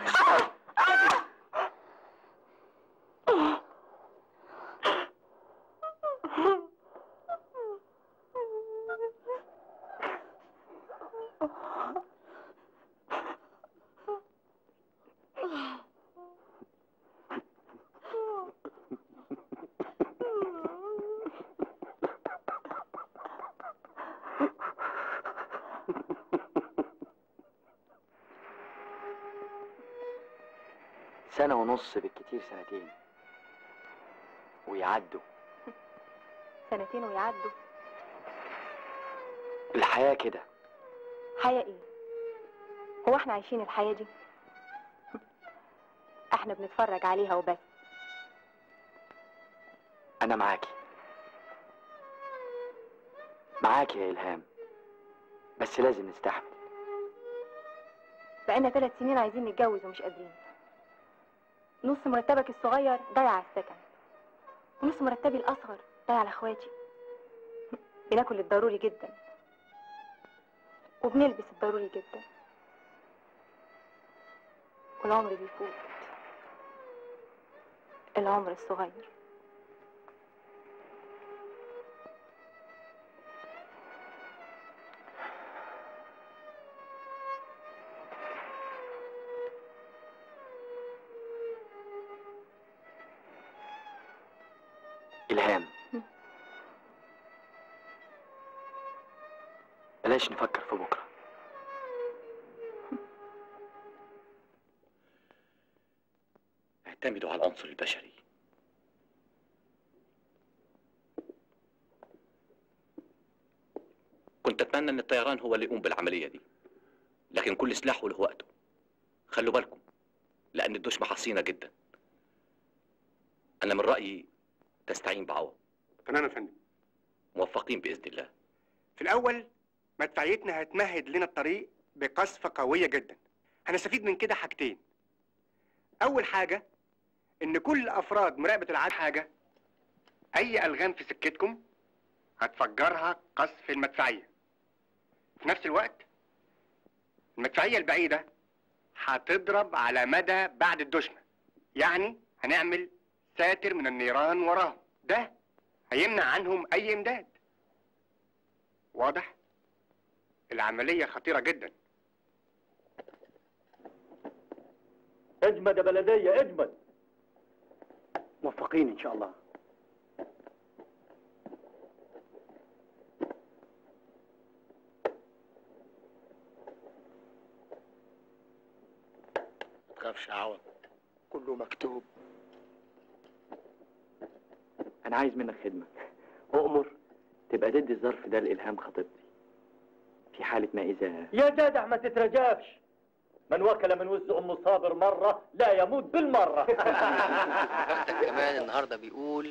سنة ونص بالكتير سنتين ويعدوا سنتين ويعدوا الحياة كده حياة ايه هو احنا عايشين الحياة دي احنا بنتفرج عليها وبس أنا معاكي معاكي يا إلهام بس لازم نستحمل بقالنا ثلاث سنين عايزين نتجوز ومش قادرين نص مرتبك الصغير ضايع على السكن ونص مرتبي الأصغر ضايع على اخواتي بناكل الضروري جدا وبنلبس الضروري جدا والعمر بيفوت العمر الصغير إلهام بلاش نفكر في بكرة اعتمدوا على العنصر البشري كنت اتمنى ان الطيران هو اللي يقوم بالعمليه دي لكن كل سلاح وله وقته خلوا بالكم لان الدشمه حصينه جدا انا من رايي تستعين بعوض تمام يا فندم موفقين باذن الله في الاول مدفعيتنا هتمهد لنا الطريق بقصفة قوية جدا هنستفيد من كده حاجتين اول حاجة ان كل افراد مراقبة العاد حاجة اي الغام في سكتكم هتفجرها قصف المدفعية في نفس الوقت المدفعية البعيدة هتضرب على مدى بعد الدشمة يعني هنعمل ساتر من النيران وراهم ده هيمنع عنهم اي امداد واضح العملية خطيرة جدا اجمد يا بلدية اجمد موفقين إن شاء الله تخافش يا عوض كله مكتوب أنا عايز منك خدمة أؤمر تبقى تدي الظرف ده لإلهام خطيبتي في حالة ما إذا يا جدع ما تترجاش من وكل من وز ام صابر مره لا يموت بالمره مفتك كمان النهارده بيقول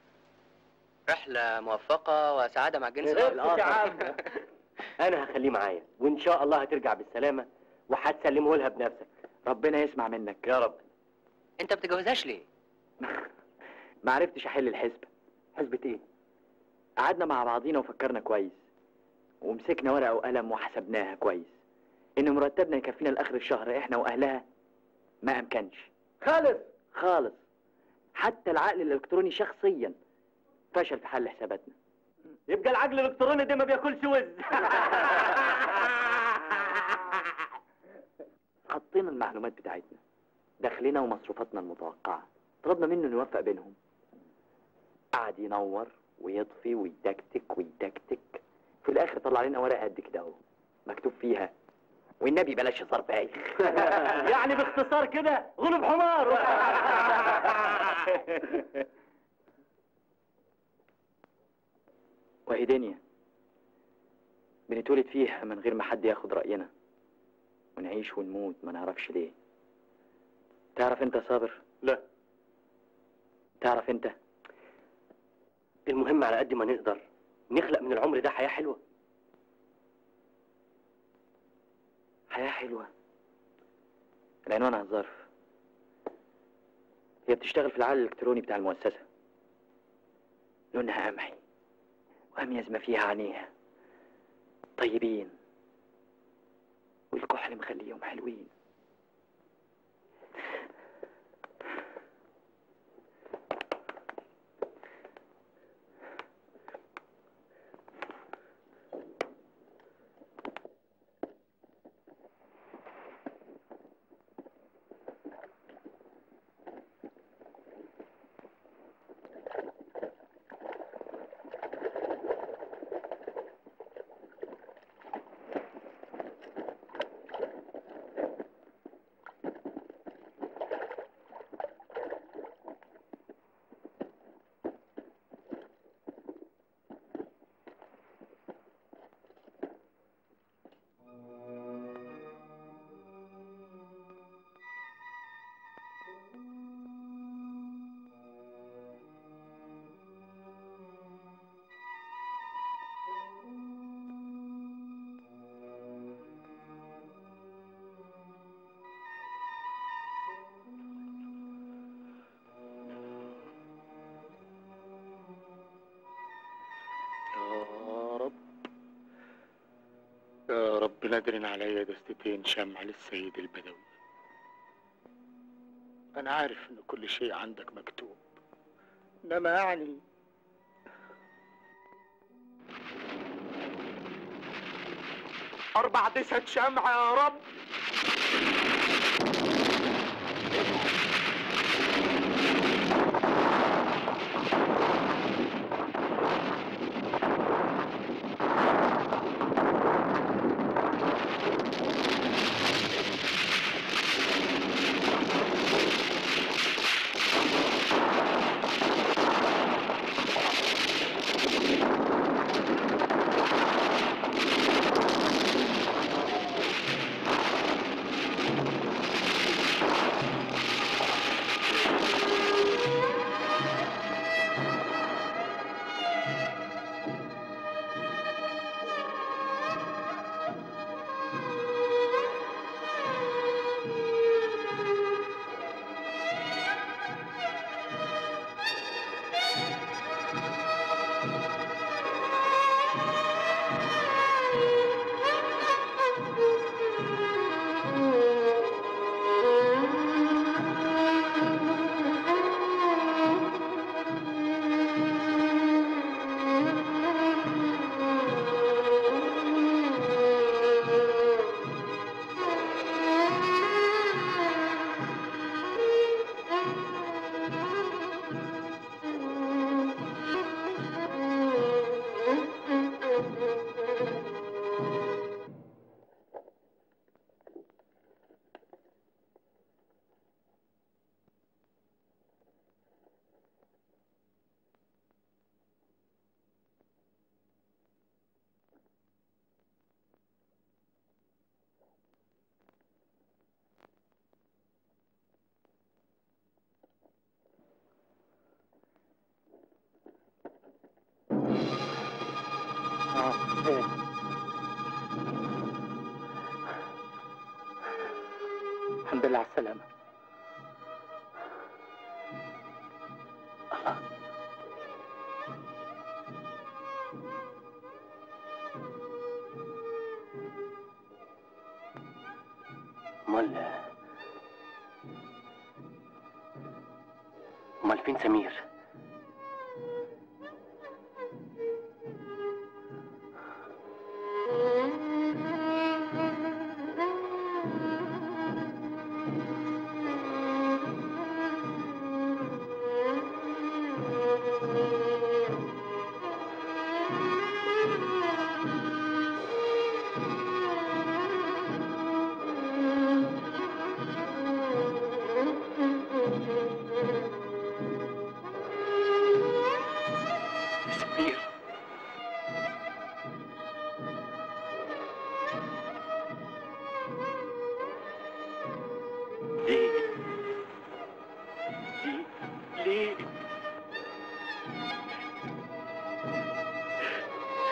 رحلة موفقة وسعادة مع جنس اسكت يا عم. انا هخليه معايا وان شاء الله هترجع بالسلامه وهتسلمه لها بنفسك ربنا يسمع منك يا رب انت بتجوزهاش ليه؟ ما عرفتش أحل الحسبة حسبة إيه؟ قعدنا مع بعضينا وفكرنا كويس ومسكنا ورقة وقلم وحسبناها كويس إن مرتبنا يكفينا لآخر الشهر إحنا وأهلها ما أمكنش خالص خالص حتى العقل الإلكتروني شخصيا فشل في حل حساباتنا يبقى العقل الالكتروني ده ما بياكلش وز حطينا المعلومات بتاعتنا دخلنا ومصروفاتنا المتوقعة طلبنا منه إنه يوفق بينهم قعد ينور ويطفي ويتكتك ويتكتك في الآخر هتطلع لنا ورقه قد كده اهو مكتوب فيها والنبي بلاش هزار بايخ يعني باختصار كده غلب حمار وهي دنيا بنتولد فيها من غير ما حد ياخد رأينا ونعيش ونموت ما نعرفش ليه تعرف انت صابر لا تعرف انت المهم على قد ما نقدر نخلق من العمر ده حياة حلوة حياة حلوة العنوان على الظرف هي بتشتغل في العالم الإلكتروني بتاع المؤسسة لونها قمحي وأميز ما فيها عينيها طيبين والكحل مخليهم حلوين يا رب يا رب نادرين عليا دستتين شمع للسيد البدوي أنا عارف إن كل شيء عندك مكتوب إنما يعني أربع دسات شمع يا رب الحمد لله على السلامة امال امال فين سمير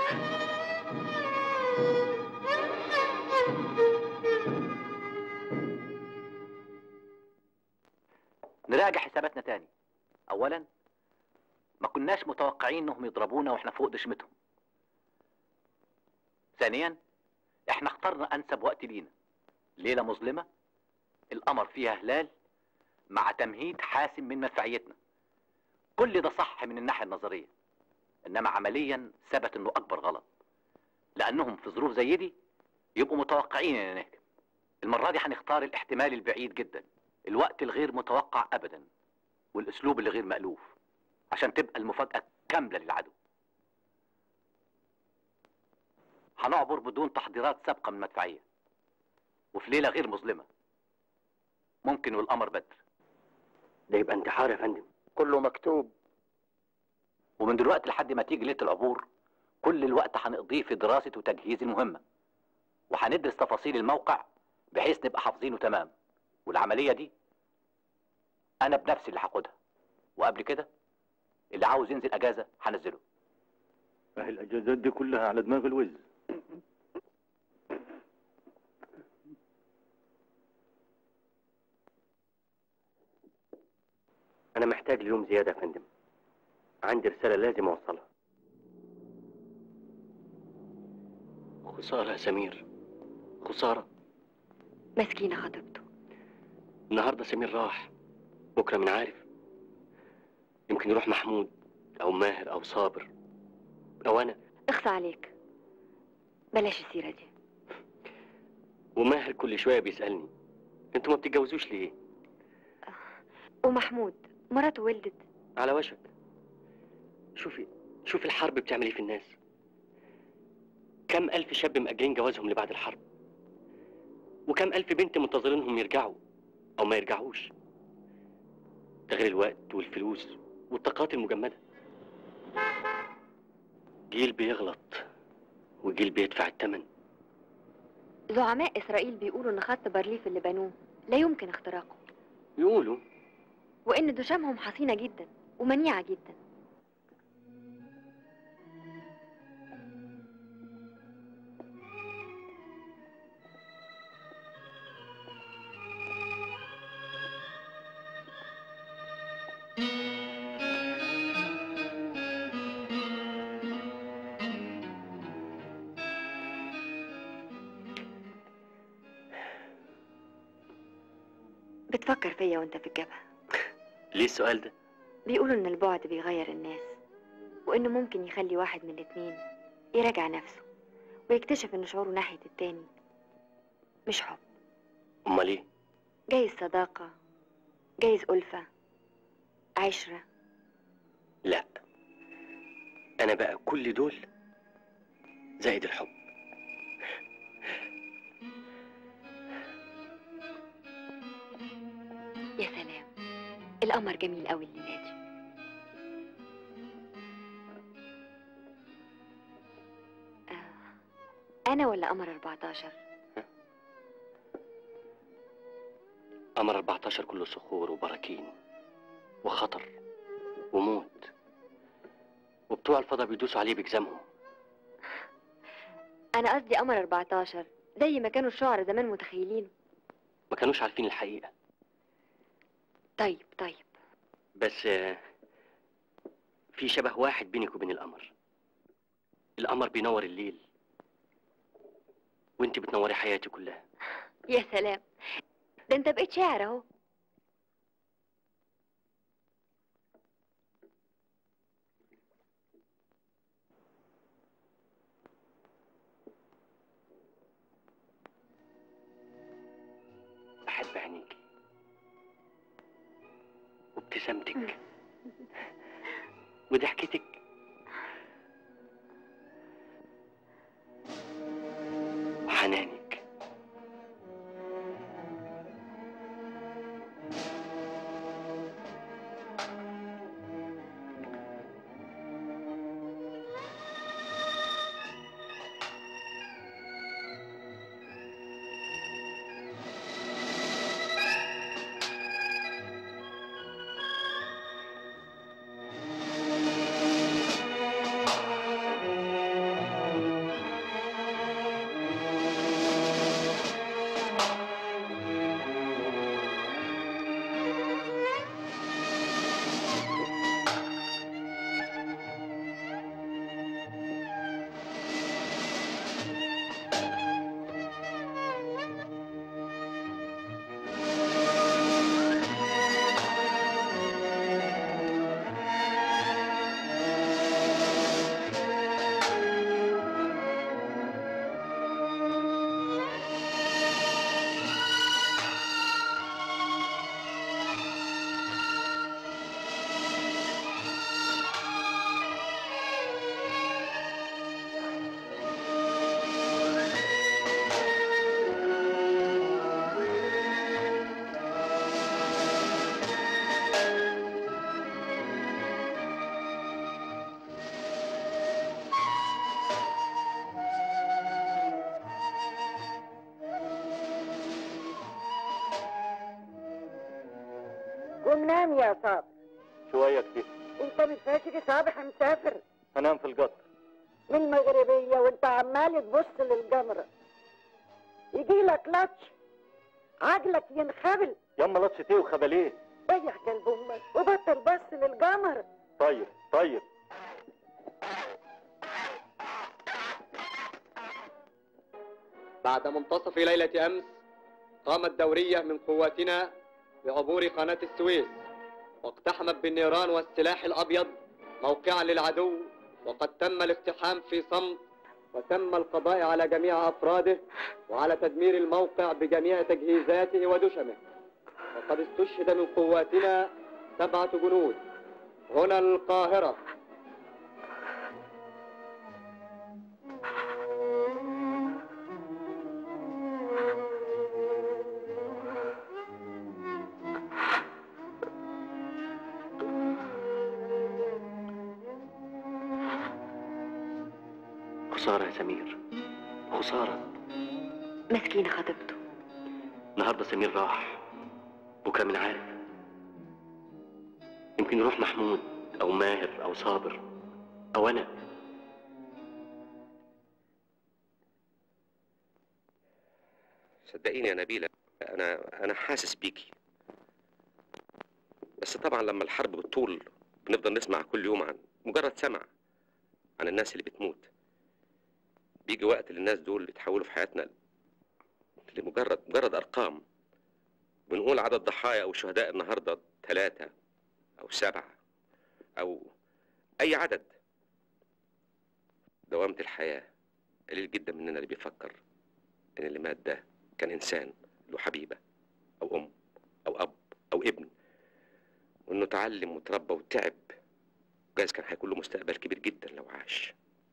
نراجع حساباتنا تاني اولا ما كناش متوقعين انهم يضربونا واحنا فوق دشمتهم ثانيا احنا اخترنا انسب وقت لينا ليله مظلمه القمر فيها هلال مع تمهيد حاسم من مدفعيتنا كل ده صح من الناحيه النظريه انما عمليا ثبت انه اكبر غلط لانهم في ظروف زي دي يبقوا متوقعين ان نهجم المره دي هنختار الاحتمال البعيد جدا الوقت الغير متوقع ابدا والاسلوب اللي غير مألوف عشان تبقى المفاجأة كاملة للعدو هنعبر بدون تحضيرات سابقة من المدفعية وفي ليلة غير مظلمة ممكن والقمر بدر ده يبقى انتحار يا فندم كله مكتوب ومن دلوقتي لحد ما تيجي ليلة العبور كل الوقت هنقضيه في دراسة وتجهيز المهمة وهندرس تفاصيل الموقع بحيث نبقى حافظينه تمام والعملية دي أنا بنفسي اللي هاخدها وقبل كده اللي عاوز ينزل أجازة هنزله اهي الاجازات دي كلها على دماغ الوز انا محتاج ليوم زياده يا فندم عندي رساله لازم اوصلها خساره يا سمير خساره مسكينة خطيبته النهارده سمير راح بكره من عارف يمكن يروح محمود او ماهر او صابر او انا اخصى عليك بلاش السيرة دي وماهر كل شويه بيسالني انتوا ما بتتجوزوش ليه ومحمود مراته ولدت على وشك شوفي شوفي الحرب بتعمل ايه في الناس كم ألف شاب مأجلين جوازهم لبعد الحرب وكم ألف بنت منتظرينهم يرجعوا أو ما يرجعوش ده غير الوقت والفلوس والطاقات المجمدة جيل بيغلط وجيل بيدفع الثمن زعماء إسرائيل بيقولوا إن خط بارليف اللي بنوه لا يمكن اختراقه يقولوا وإن دشامهم حصينة جدا ومنيعة جدا بتفكر فيا وانت في الجبهة ليه السؤال ده؟ بيقولوا ان البعد بيغير الناس وانه ممكن يخلي واحد من الاتنين يراجع نفسه ويكتشف ان شعوره ناحية التاني مش حب أمال إيه؟ جايز صداقة جايز ألفة عشرة لا أنا بقى كل دول زائد الحب يا سلام القمر جميل قوي الليلة دي آه، أنا ولا قمر 14 قمر 14 كله صخور وبراكين وخطر وموت وبتوع الفضا بيدوسوا عليه بجزامهم أنا قصدي قمر 14 زي ما كانوا الشعراء زمان متخيلين ما كانوش عارفين الحقيقة طيب طيب بس آه، في شبه واحد بينك وبين القمر القمر بينور الليل وانت بتنوري حياتي كلها يا سلام ده انت بقيت شاعر اهو بحب عينيكي وابتسامتك وضحكتك وحنانك قوم نام يا صابر شويه كتير انت مش فاكر يا صابح مسافر انام في القطر من المغربية وانت عمال تبص للجمرة يجي لك لطش عقلك ينخبل ياما لطشتي وخبليه ريح قلب امك وبطل بص للجمر طيب طيب بعد منتصف ليلة أمس قامت دورية من قواتنا بعبور قناة السويس واقتحمت بالنيران والسلاح الأبيض موقعا للعدو وقد تم الاقتحام في صمت وتم القضاء على جميع أفراده وعلى تدمير الموقع بجميع تجهيزاته ودشمه وقد استشهد من قواتنا سبعة جنود هنا القاهرة خسارة يا سمير خسارة مسكينة خطيبته النهاردة سمير راح بكرة من عارف يمكن يروح محمود أو ماهر أو صابر أو أنا صدقيني يا نبيلة أنا أنا حاسس بيكي بس طبعا لما الحرب بتطول بنفضل نسمع كل يوم عن مجرد سمع عن الناس اللي بتموت بيجي وقت اللي الناس دول بيتحولوا في حياتنا لمجرد مجرد أرقام بنقول عدد ضحايا أو شهداء النهاردة ثلاثة أو سبعة أو أي عدد دوامة الحياة قليل جدا مننا اللي بيفكر إن اللي مات ده كان إنسان له حبيبة أو أم أو أب أو ابن وإنه اتعلم وتربى وتعب جايز كان هيكون له مستقبل كبير جدا لو عاش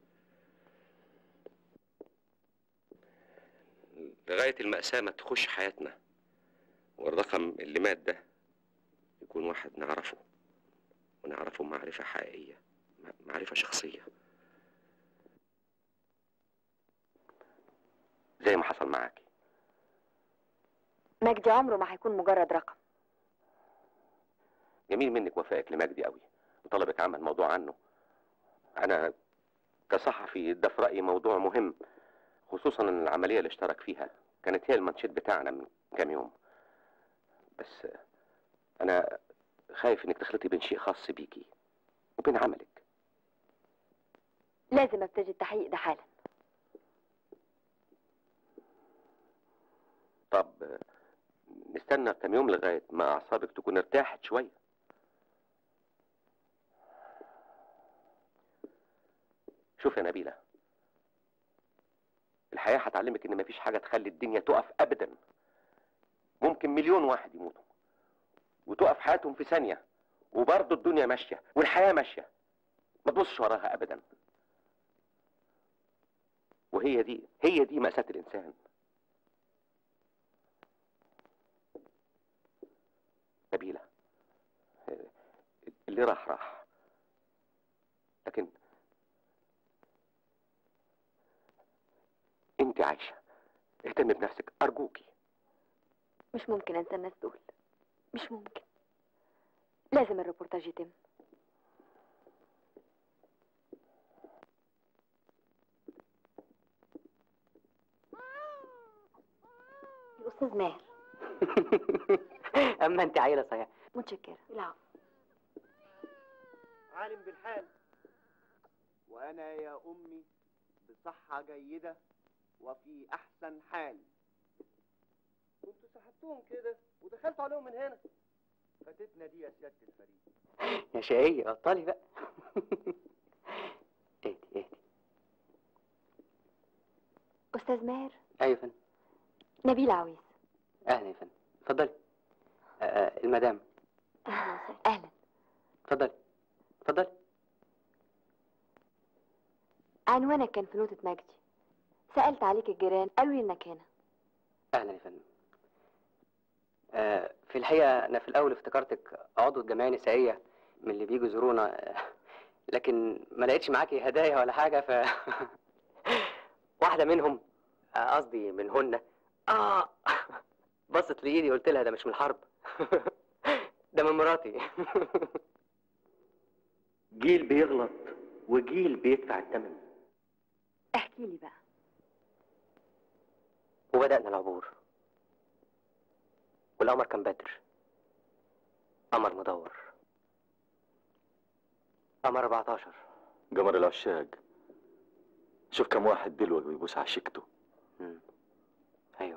لغاية المأساة ما تخش حياتنا والرقم اللي مات ده يكون واحد نعرفه ونعرفه معرفة حقيقية م- معرفة شخصية زي ما حصل معاكي مجدي عمره ما هيكون مجرد رقم جميل منك وفائك لمجدي قوي وطلبك عمل موضوع عنه انا كصحفي ده في رايي موضوع مهم خصوصا ان العمليه اللي اشترك فيها كانت هي المانشيت بتاعنا من كام يوم بس انا خايف انك تخلطي بين شيء خاص بيكي وبين عملك لازم ابتدي التحقيق ده حالا طب نستنى كام يوم لغايه ما اعصابك تكون ارتاحت شويه شوف يا نبيله الحياه هتعلمك ان مفيش حاجه تخلي الدنيا تقف ابدا ممكن مليون واحد يموتوا وتقف حياتهم في ثانيه وبرضه الدنيا ماشيه والحياه ماشيه ما تبصش وراها ابدا وهي دي هي دي مأساة الإنسان نبيلة اللي راح راح لكن انت عايشة اهتم بنفسك أرجوكي مش ممكن انسى الناس دول مش ممكن لازم الريبورتاج يتم الأستاذ ماهر اما انت عيله صحيح متشكرة لا عالم بالحال وأنا يا أمي بصحة جيدة وفي أحسن حال كنتوا سحبتوهم كده ودخلتوا عليهم من هنا فاتتنا دي يا سيادة الفريق يا شقية بطلي بقى اهدي اهدي أستاذ ماهر ايوه يا فندم نبيل عويس اهلا يا فندم اتفضلي آه، آه، المدام أهلا اتفضلي اتفضلي عنوانك كان في نوتة مجدي سألت عليك الجيران قالوا لي إنك هنا اهلا يا فندم آه، في الحقيقه انا في الاول افتكرتك عضو الجمعيه النسائيه من اللي بيجوا يزورونا آه، لكن ما لقيتش معاكي هدايا ولا حاجه ف واحده منهم آه، قصدي منهن اه بصت لايدي قلت لها ده مش من الحرب ده ده من مراتي جيل بيغلط وجيل بيدفع الثمن احكي لي بقى وبدأنا العبور والقمر كان بدر قمر مدور قمر 14 قمر العشاق شوف كم واحد بيلوج ويبوس عشيقته مم. ايوه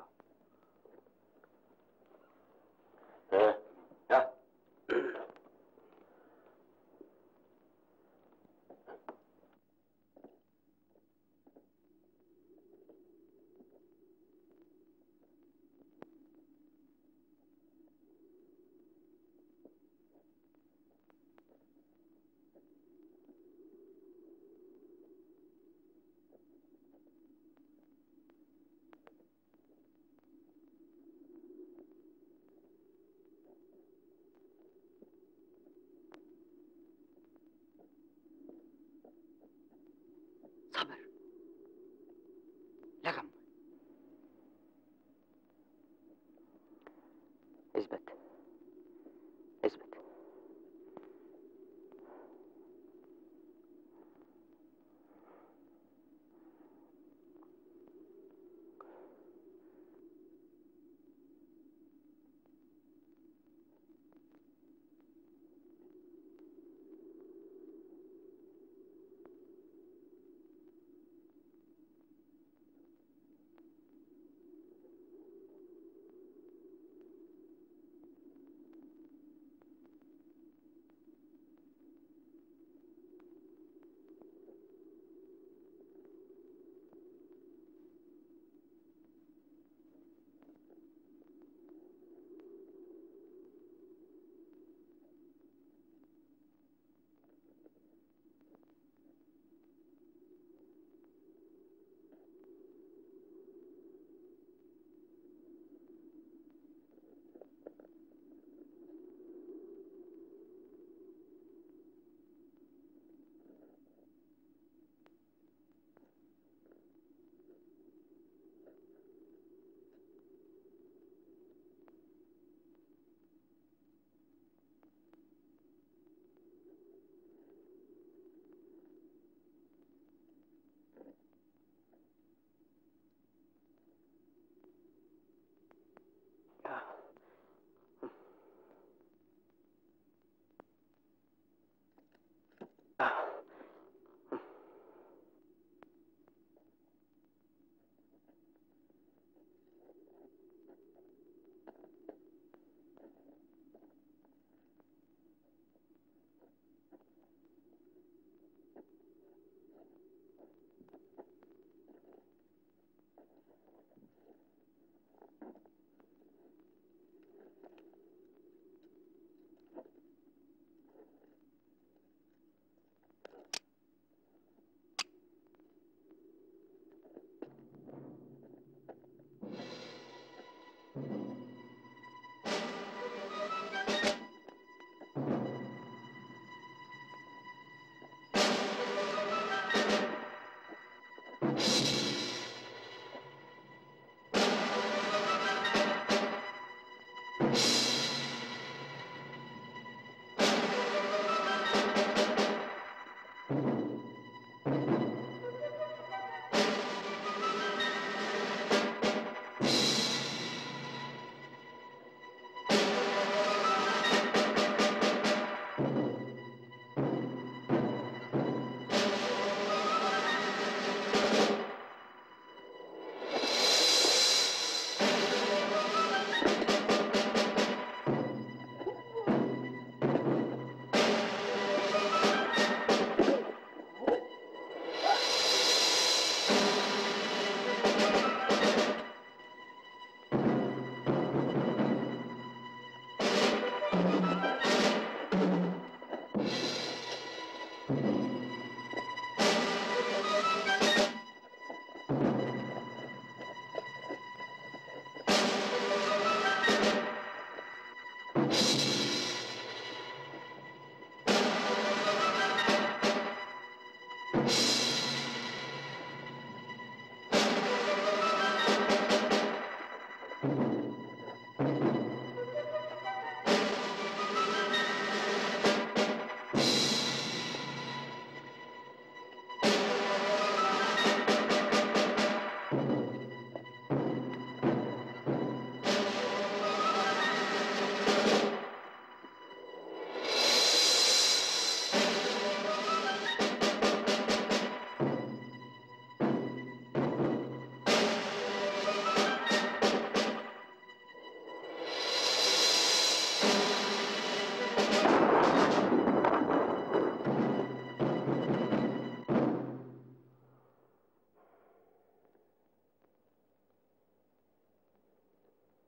ها ها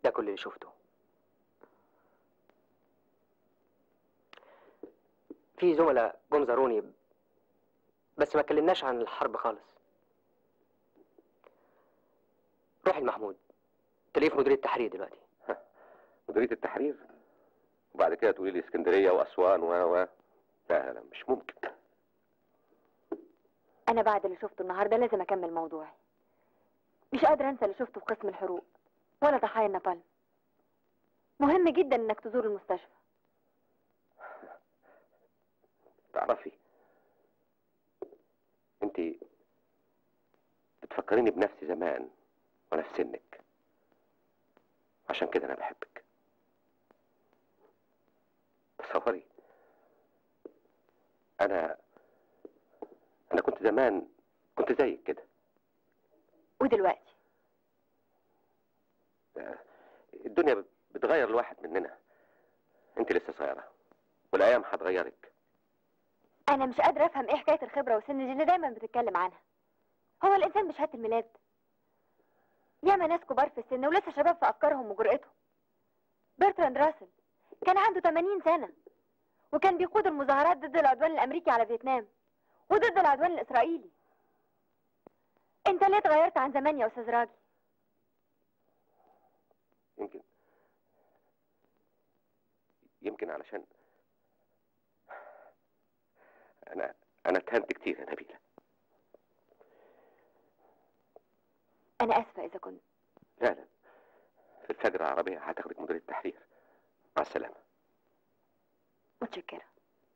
ده كل اللي شفته في زملاء جم زاروني بس ما اتكلمناش عن الحرب خالص روح المحمود تلاقيه في مديرية التحرير دلوقتي مديرية التحرير وبعد كده تقولي لي اسكندرية وأسوان و و لا لا مش ممكن انا بعد اللي شفته النهارده لازم اكمل موضوعي مش قادره انسى اللي شفته في قسم الحروق ولا ضحايا النابالم مهم جدا انك تزور المستشفى تعرفي انت بتفكريني بنفسي زمان وانا في سنك عشان كده انا بحبك تصوري انا انا كنت زمان كنت زيك كده ودلوقتي الدنيا بتغير الواحد مننا انت لسه صغيره والايام هتغيرك انا مش قادره افهم ايه حكايه الخبره والسن دي اللي دايما بتتكلم عنها هو الانسان بشهاده الميلاد ياما ناس كبار في السن ولسه شباب في افكارهم وجرأتهم برتراند راسل كان عنده 80 سنه وكان بيقود المظاهرات ضد العدوان الامريكي على فيتنام وضد العدوان الاسرائيلي انت ليه اتغيرت عن زمان يا استاذ راجل يمكن يمكن علشان انا انا اتهمت كتير يا نبيله انا اسفه اذا كنت لا لا في الفجر العربيه هتاخدك مدير التحرير مع السلامه متشكره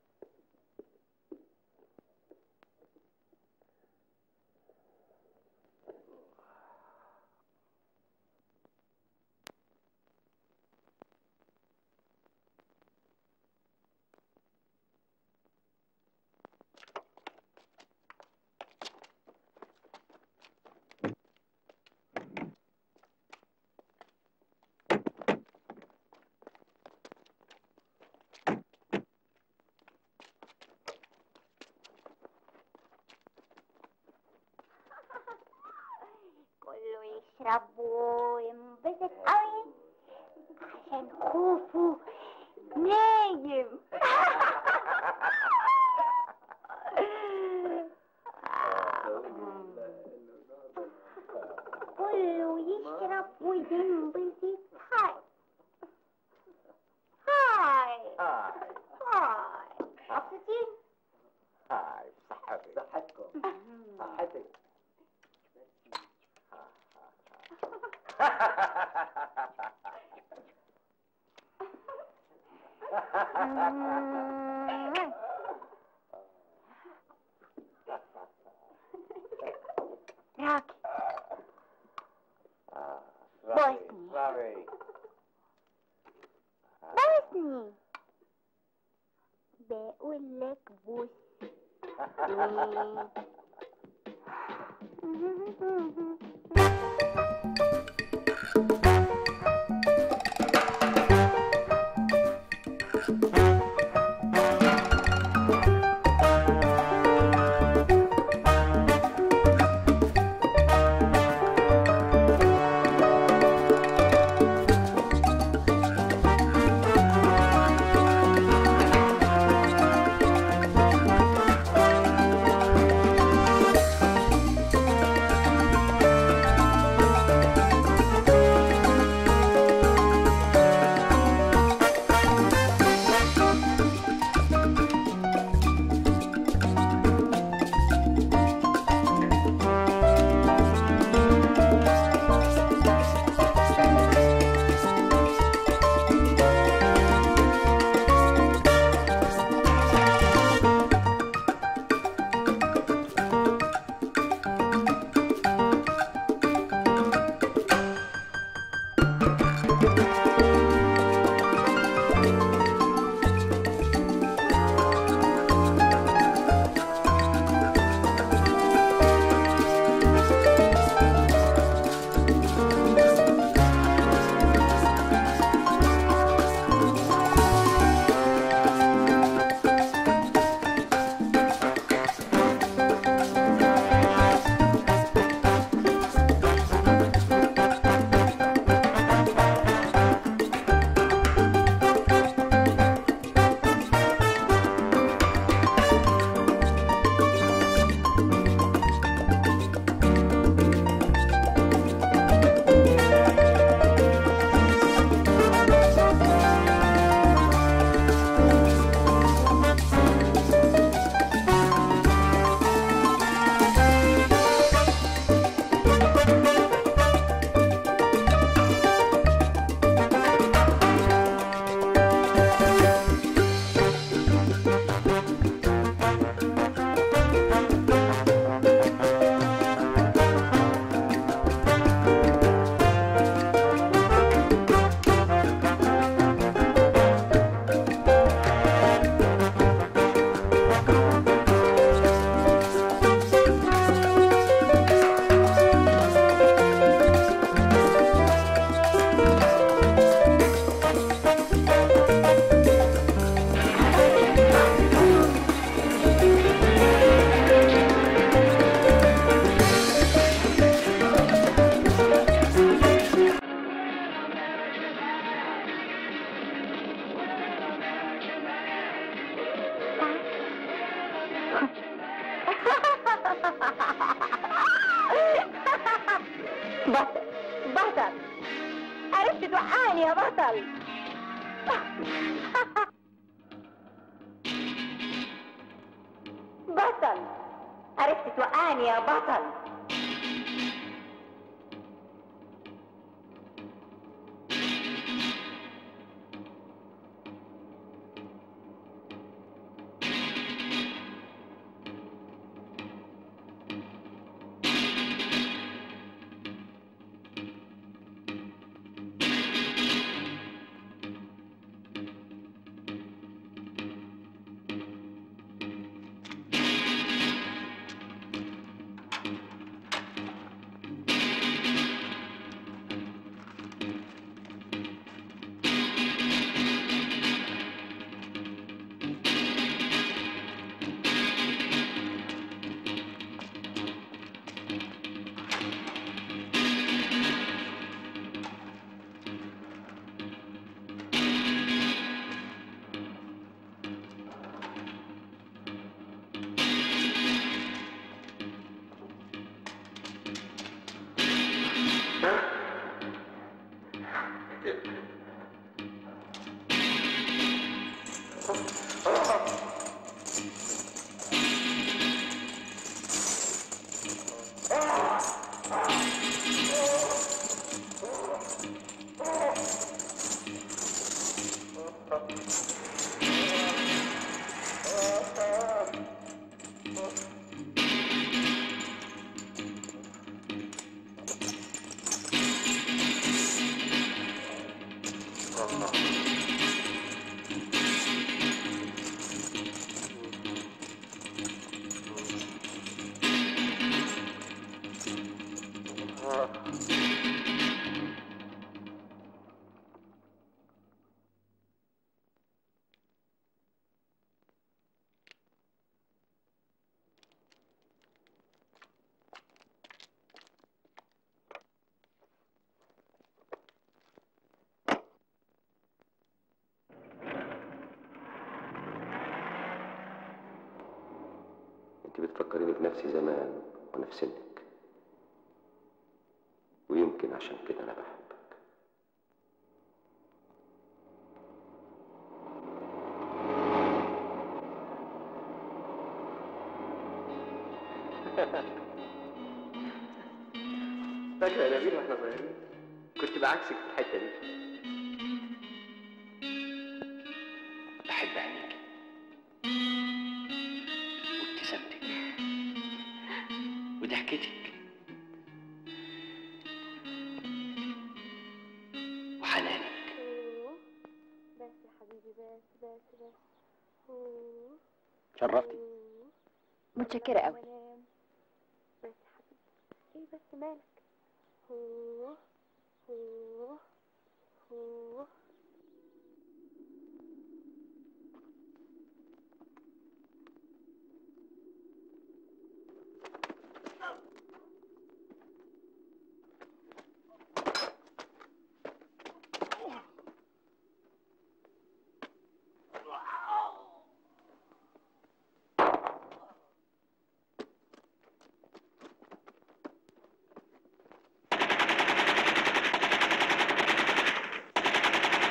كله يشرب وينبسط قوي عشان خوفه نايم كله يشرب وينبسط هاي هاي هاي مبسوطين هاي صحتك صحتكم صحتك راكي بوسني بوسني بقول لك بوسني Thank بطل بطل عرفت توقعني يا بطل بطل عرفت توقعني يا بطل انت بتفكريني بنفسي زمان وانا في سنك ويمكن عشان كده انا بحبك فاكرة يا نبيل واحنا صغيرين كنت بعكسك في الحتة دي بحب عينيك وابتسامتك وضحكتك وحنانك بس يا حبيبي بس بس بس شرفتي متشكرة قوي بس يا حبيبي ايه بس مالك هو هو هو ¡Ah!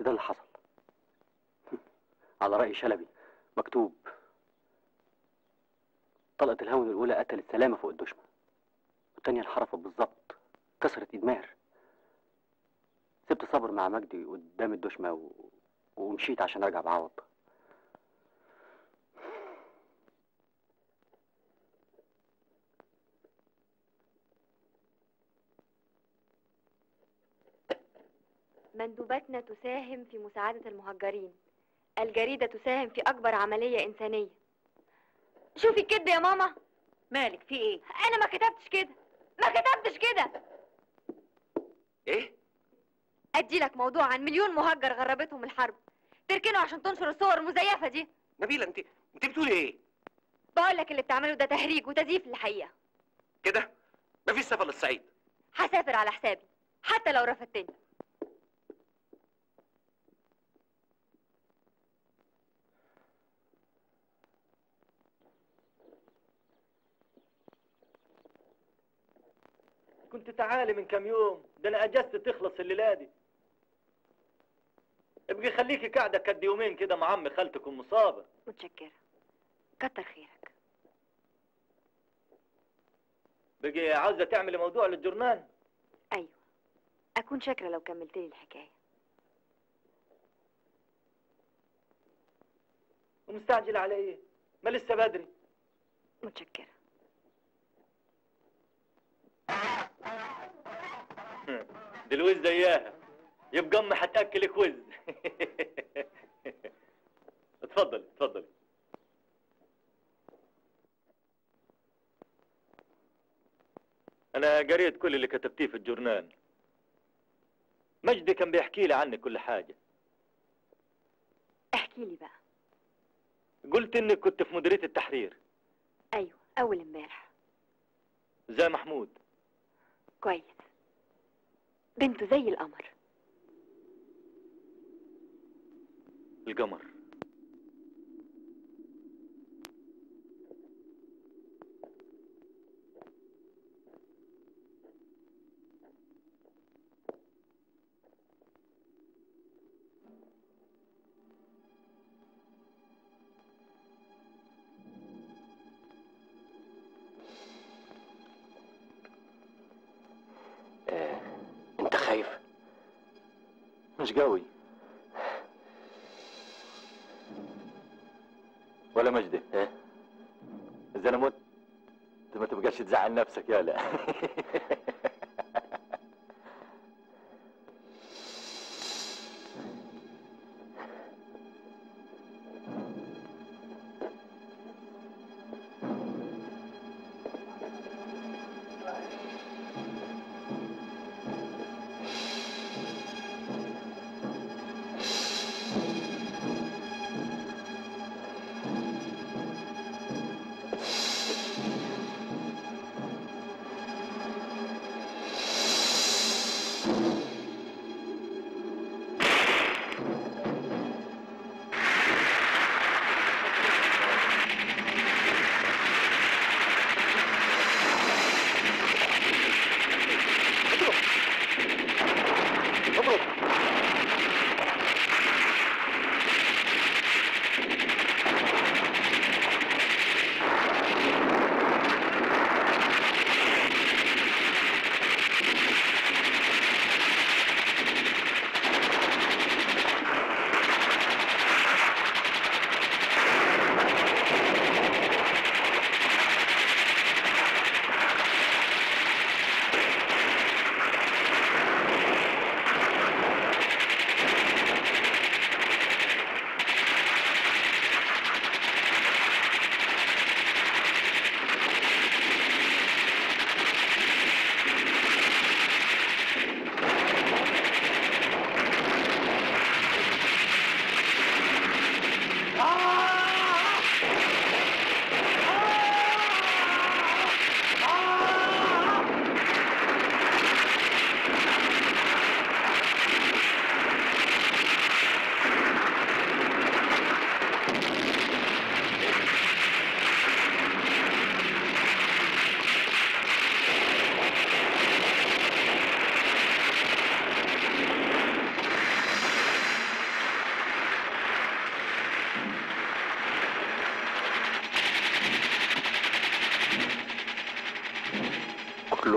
ده اللي حصل على رأي شلبي مكتوب طلقة الهون الأولى قتلت سلامة فوق الدشمة والتانية انحرفت بالظبط كسرت إيد ماهر سبت صبر مع مجدي قدام الدشمة و... ومشيت عشان أرجع بعوض مندوباتنا تساهم في مساعدة المهجرين الجريدة تساهم في أكبر عملية إنسانية شوفي الكدب يا ماما مالك في ايه أنا ما كتبتش كده ما كتبتش كده ايه أدي لك موضوع عن مليون مهجر غربتهم الحرب تركنوا عشان تنشر الصور المزيفة دي نبيله انت انت بتقولي ايه بقول لك اللي بتعمله ده تهريج وتزييف للحقيقة كده مفيش سفر للصعيد هسافر على حسابي حتى لو رفضتني كنت تعالي من كام يوم ده انا اجازتي تخلص الليله دي ابقي خليكي قاعده كد يومين كده مع عم خالتك ام صابر متشكرة كتر خيرك بقي عاوزه تعملي موضوع للجرنان أيوة أكون شاكرة لو كملت لي الحكاية ومستعجل على ايه ما لسه بدري متشكرة دي الوز اياها يبقى امي هتاكلك وز اتفضل اتفضل انا قريت كل اللي كتبتيه في الجورنال مجدي كان بيحكي لي عنك كل حاجه احكي لي بقى قلت انك كنت في مديريه التحرير أيوة أول امبارح زي محمود كويس بنته زي القمر القمر آه. انت خايف مش قوي ولا مجدي ايه اذا انا مت ما تبقاش تزعل نفسك يا لا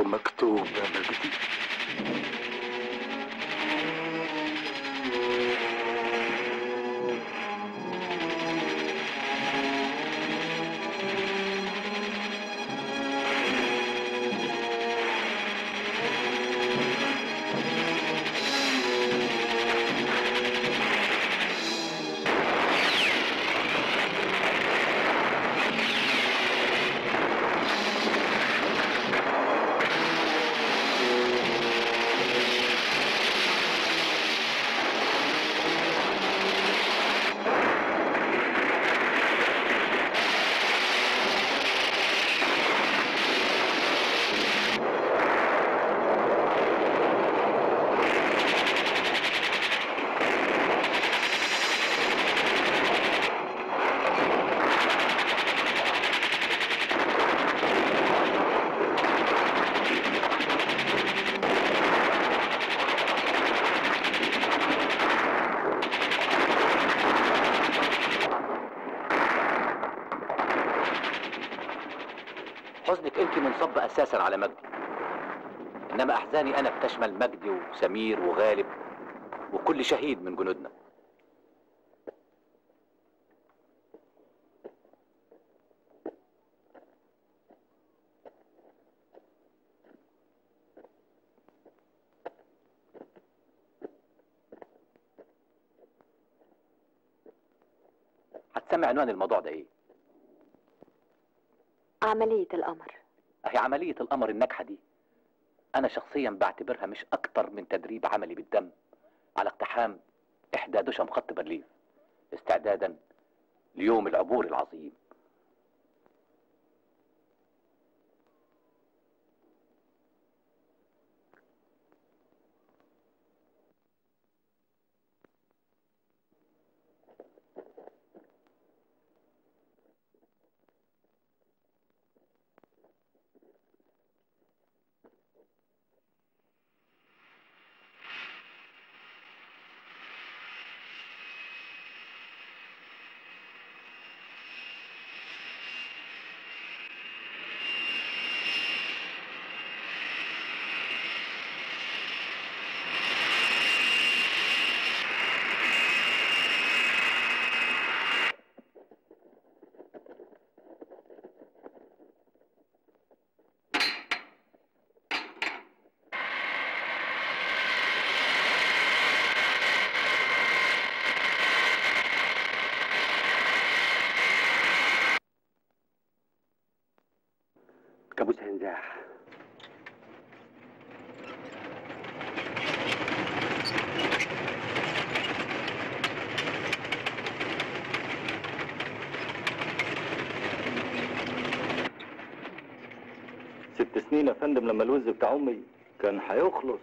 مكتوب يا مجدي حزنك انت منصب اساسا على مجدي انما احزاني انا بتشمل مجدي وسمير وغالب وكل شهيد من جنودنا هتسمع عنوان الموضوع ده ايه عملية القمر هي عملية القمر الناجحة دي أنا شخصيا بعتبرها مش أكتر من تدريب عملي بالدم على اقتحام إحدى دشم خط برليف استعدادا ليوم العبور العظيم كابوس هينزاح ست سنين يا فندم لما الوز بتاع امي كان هيخلص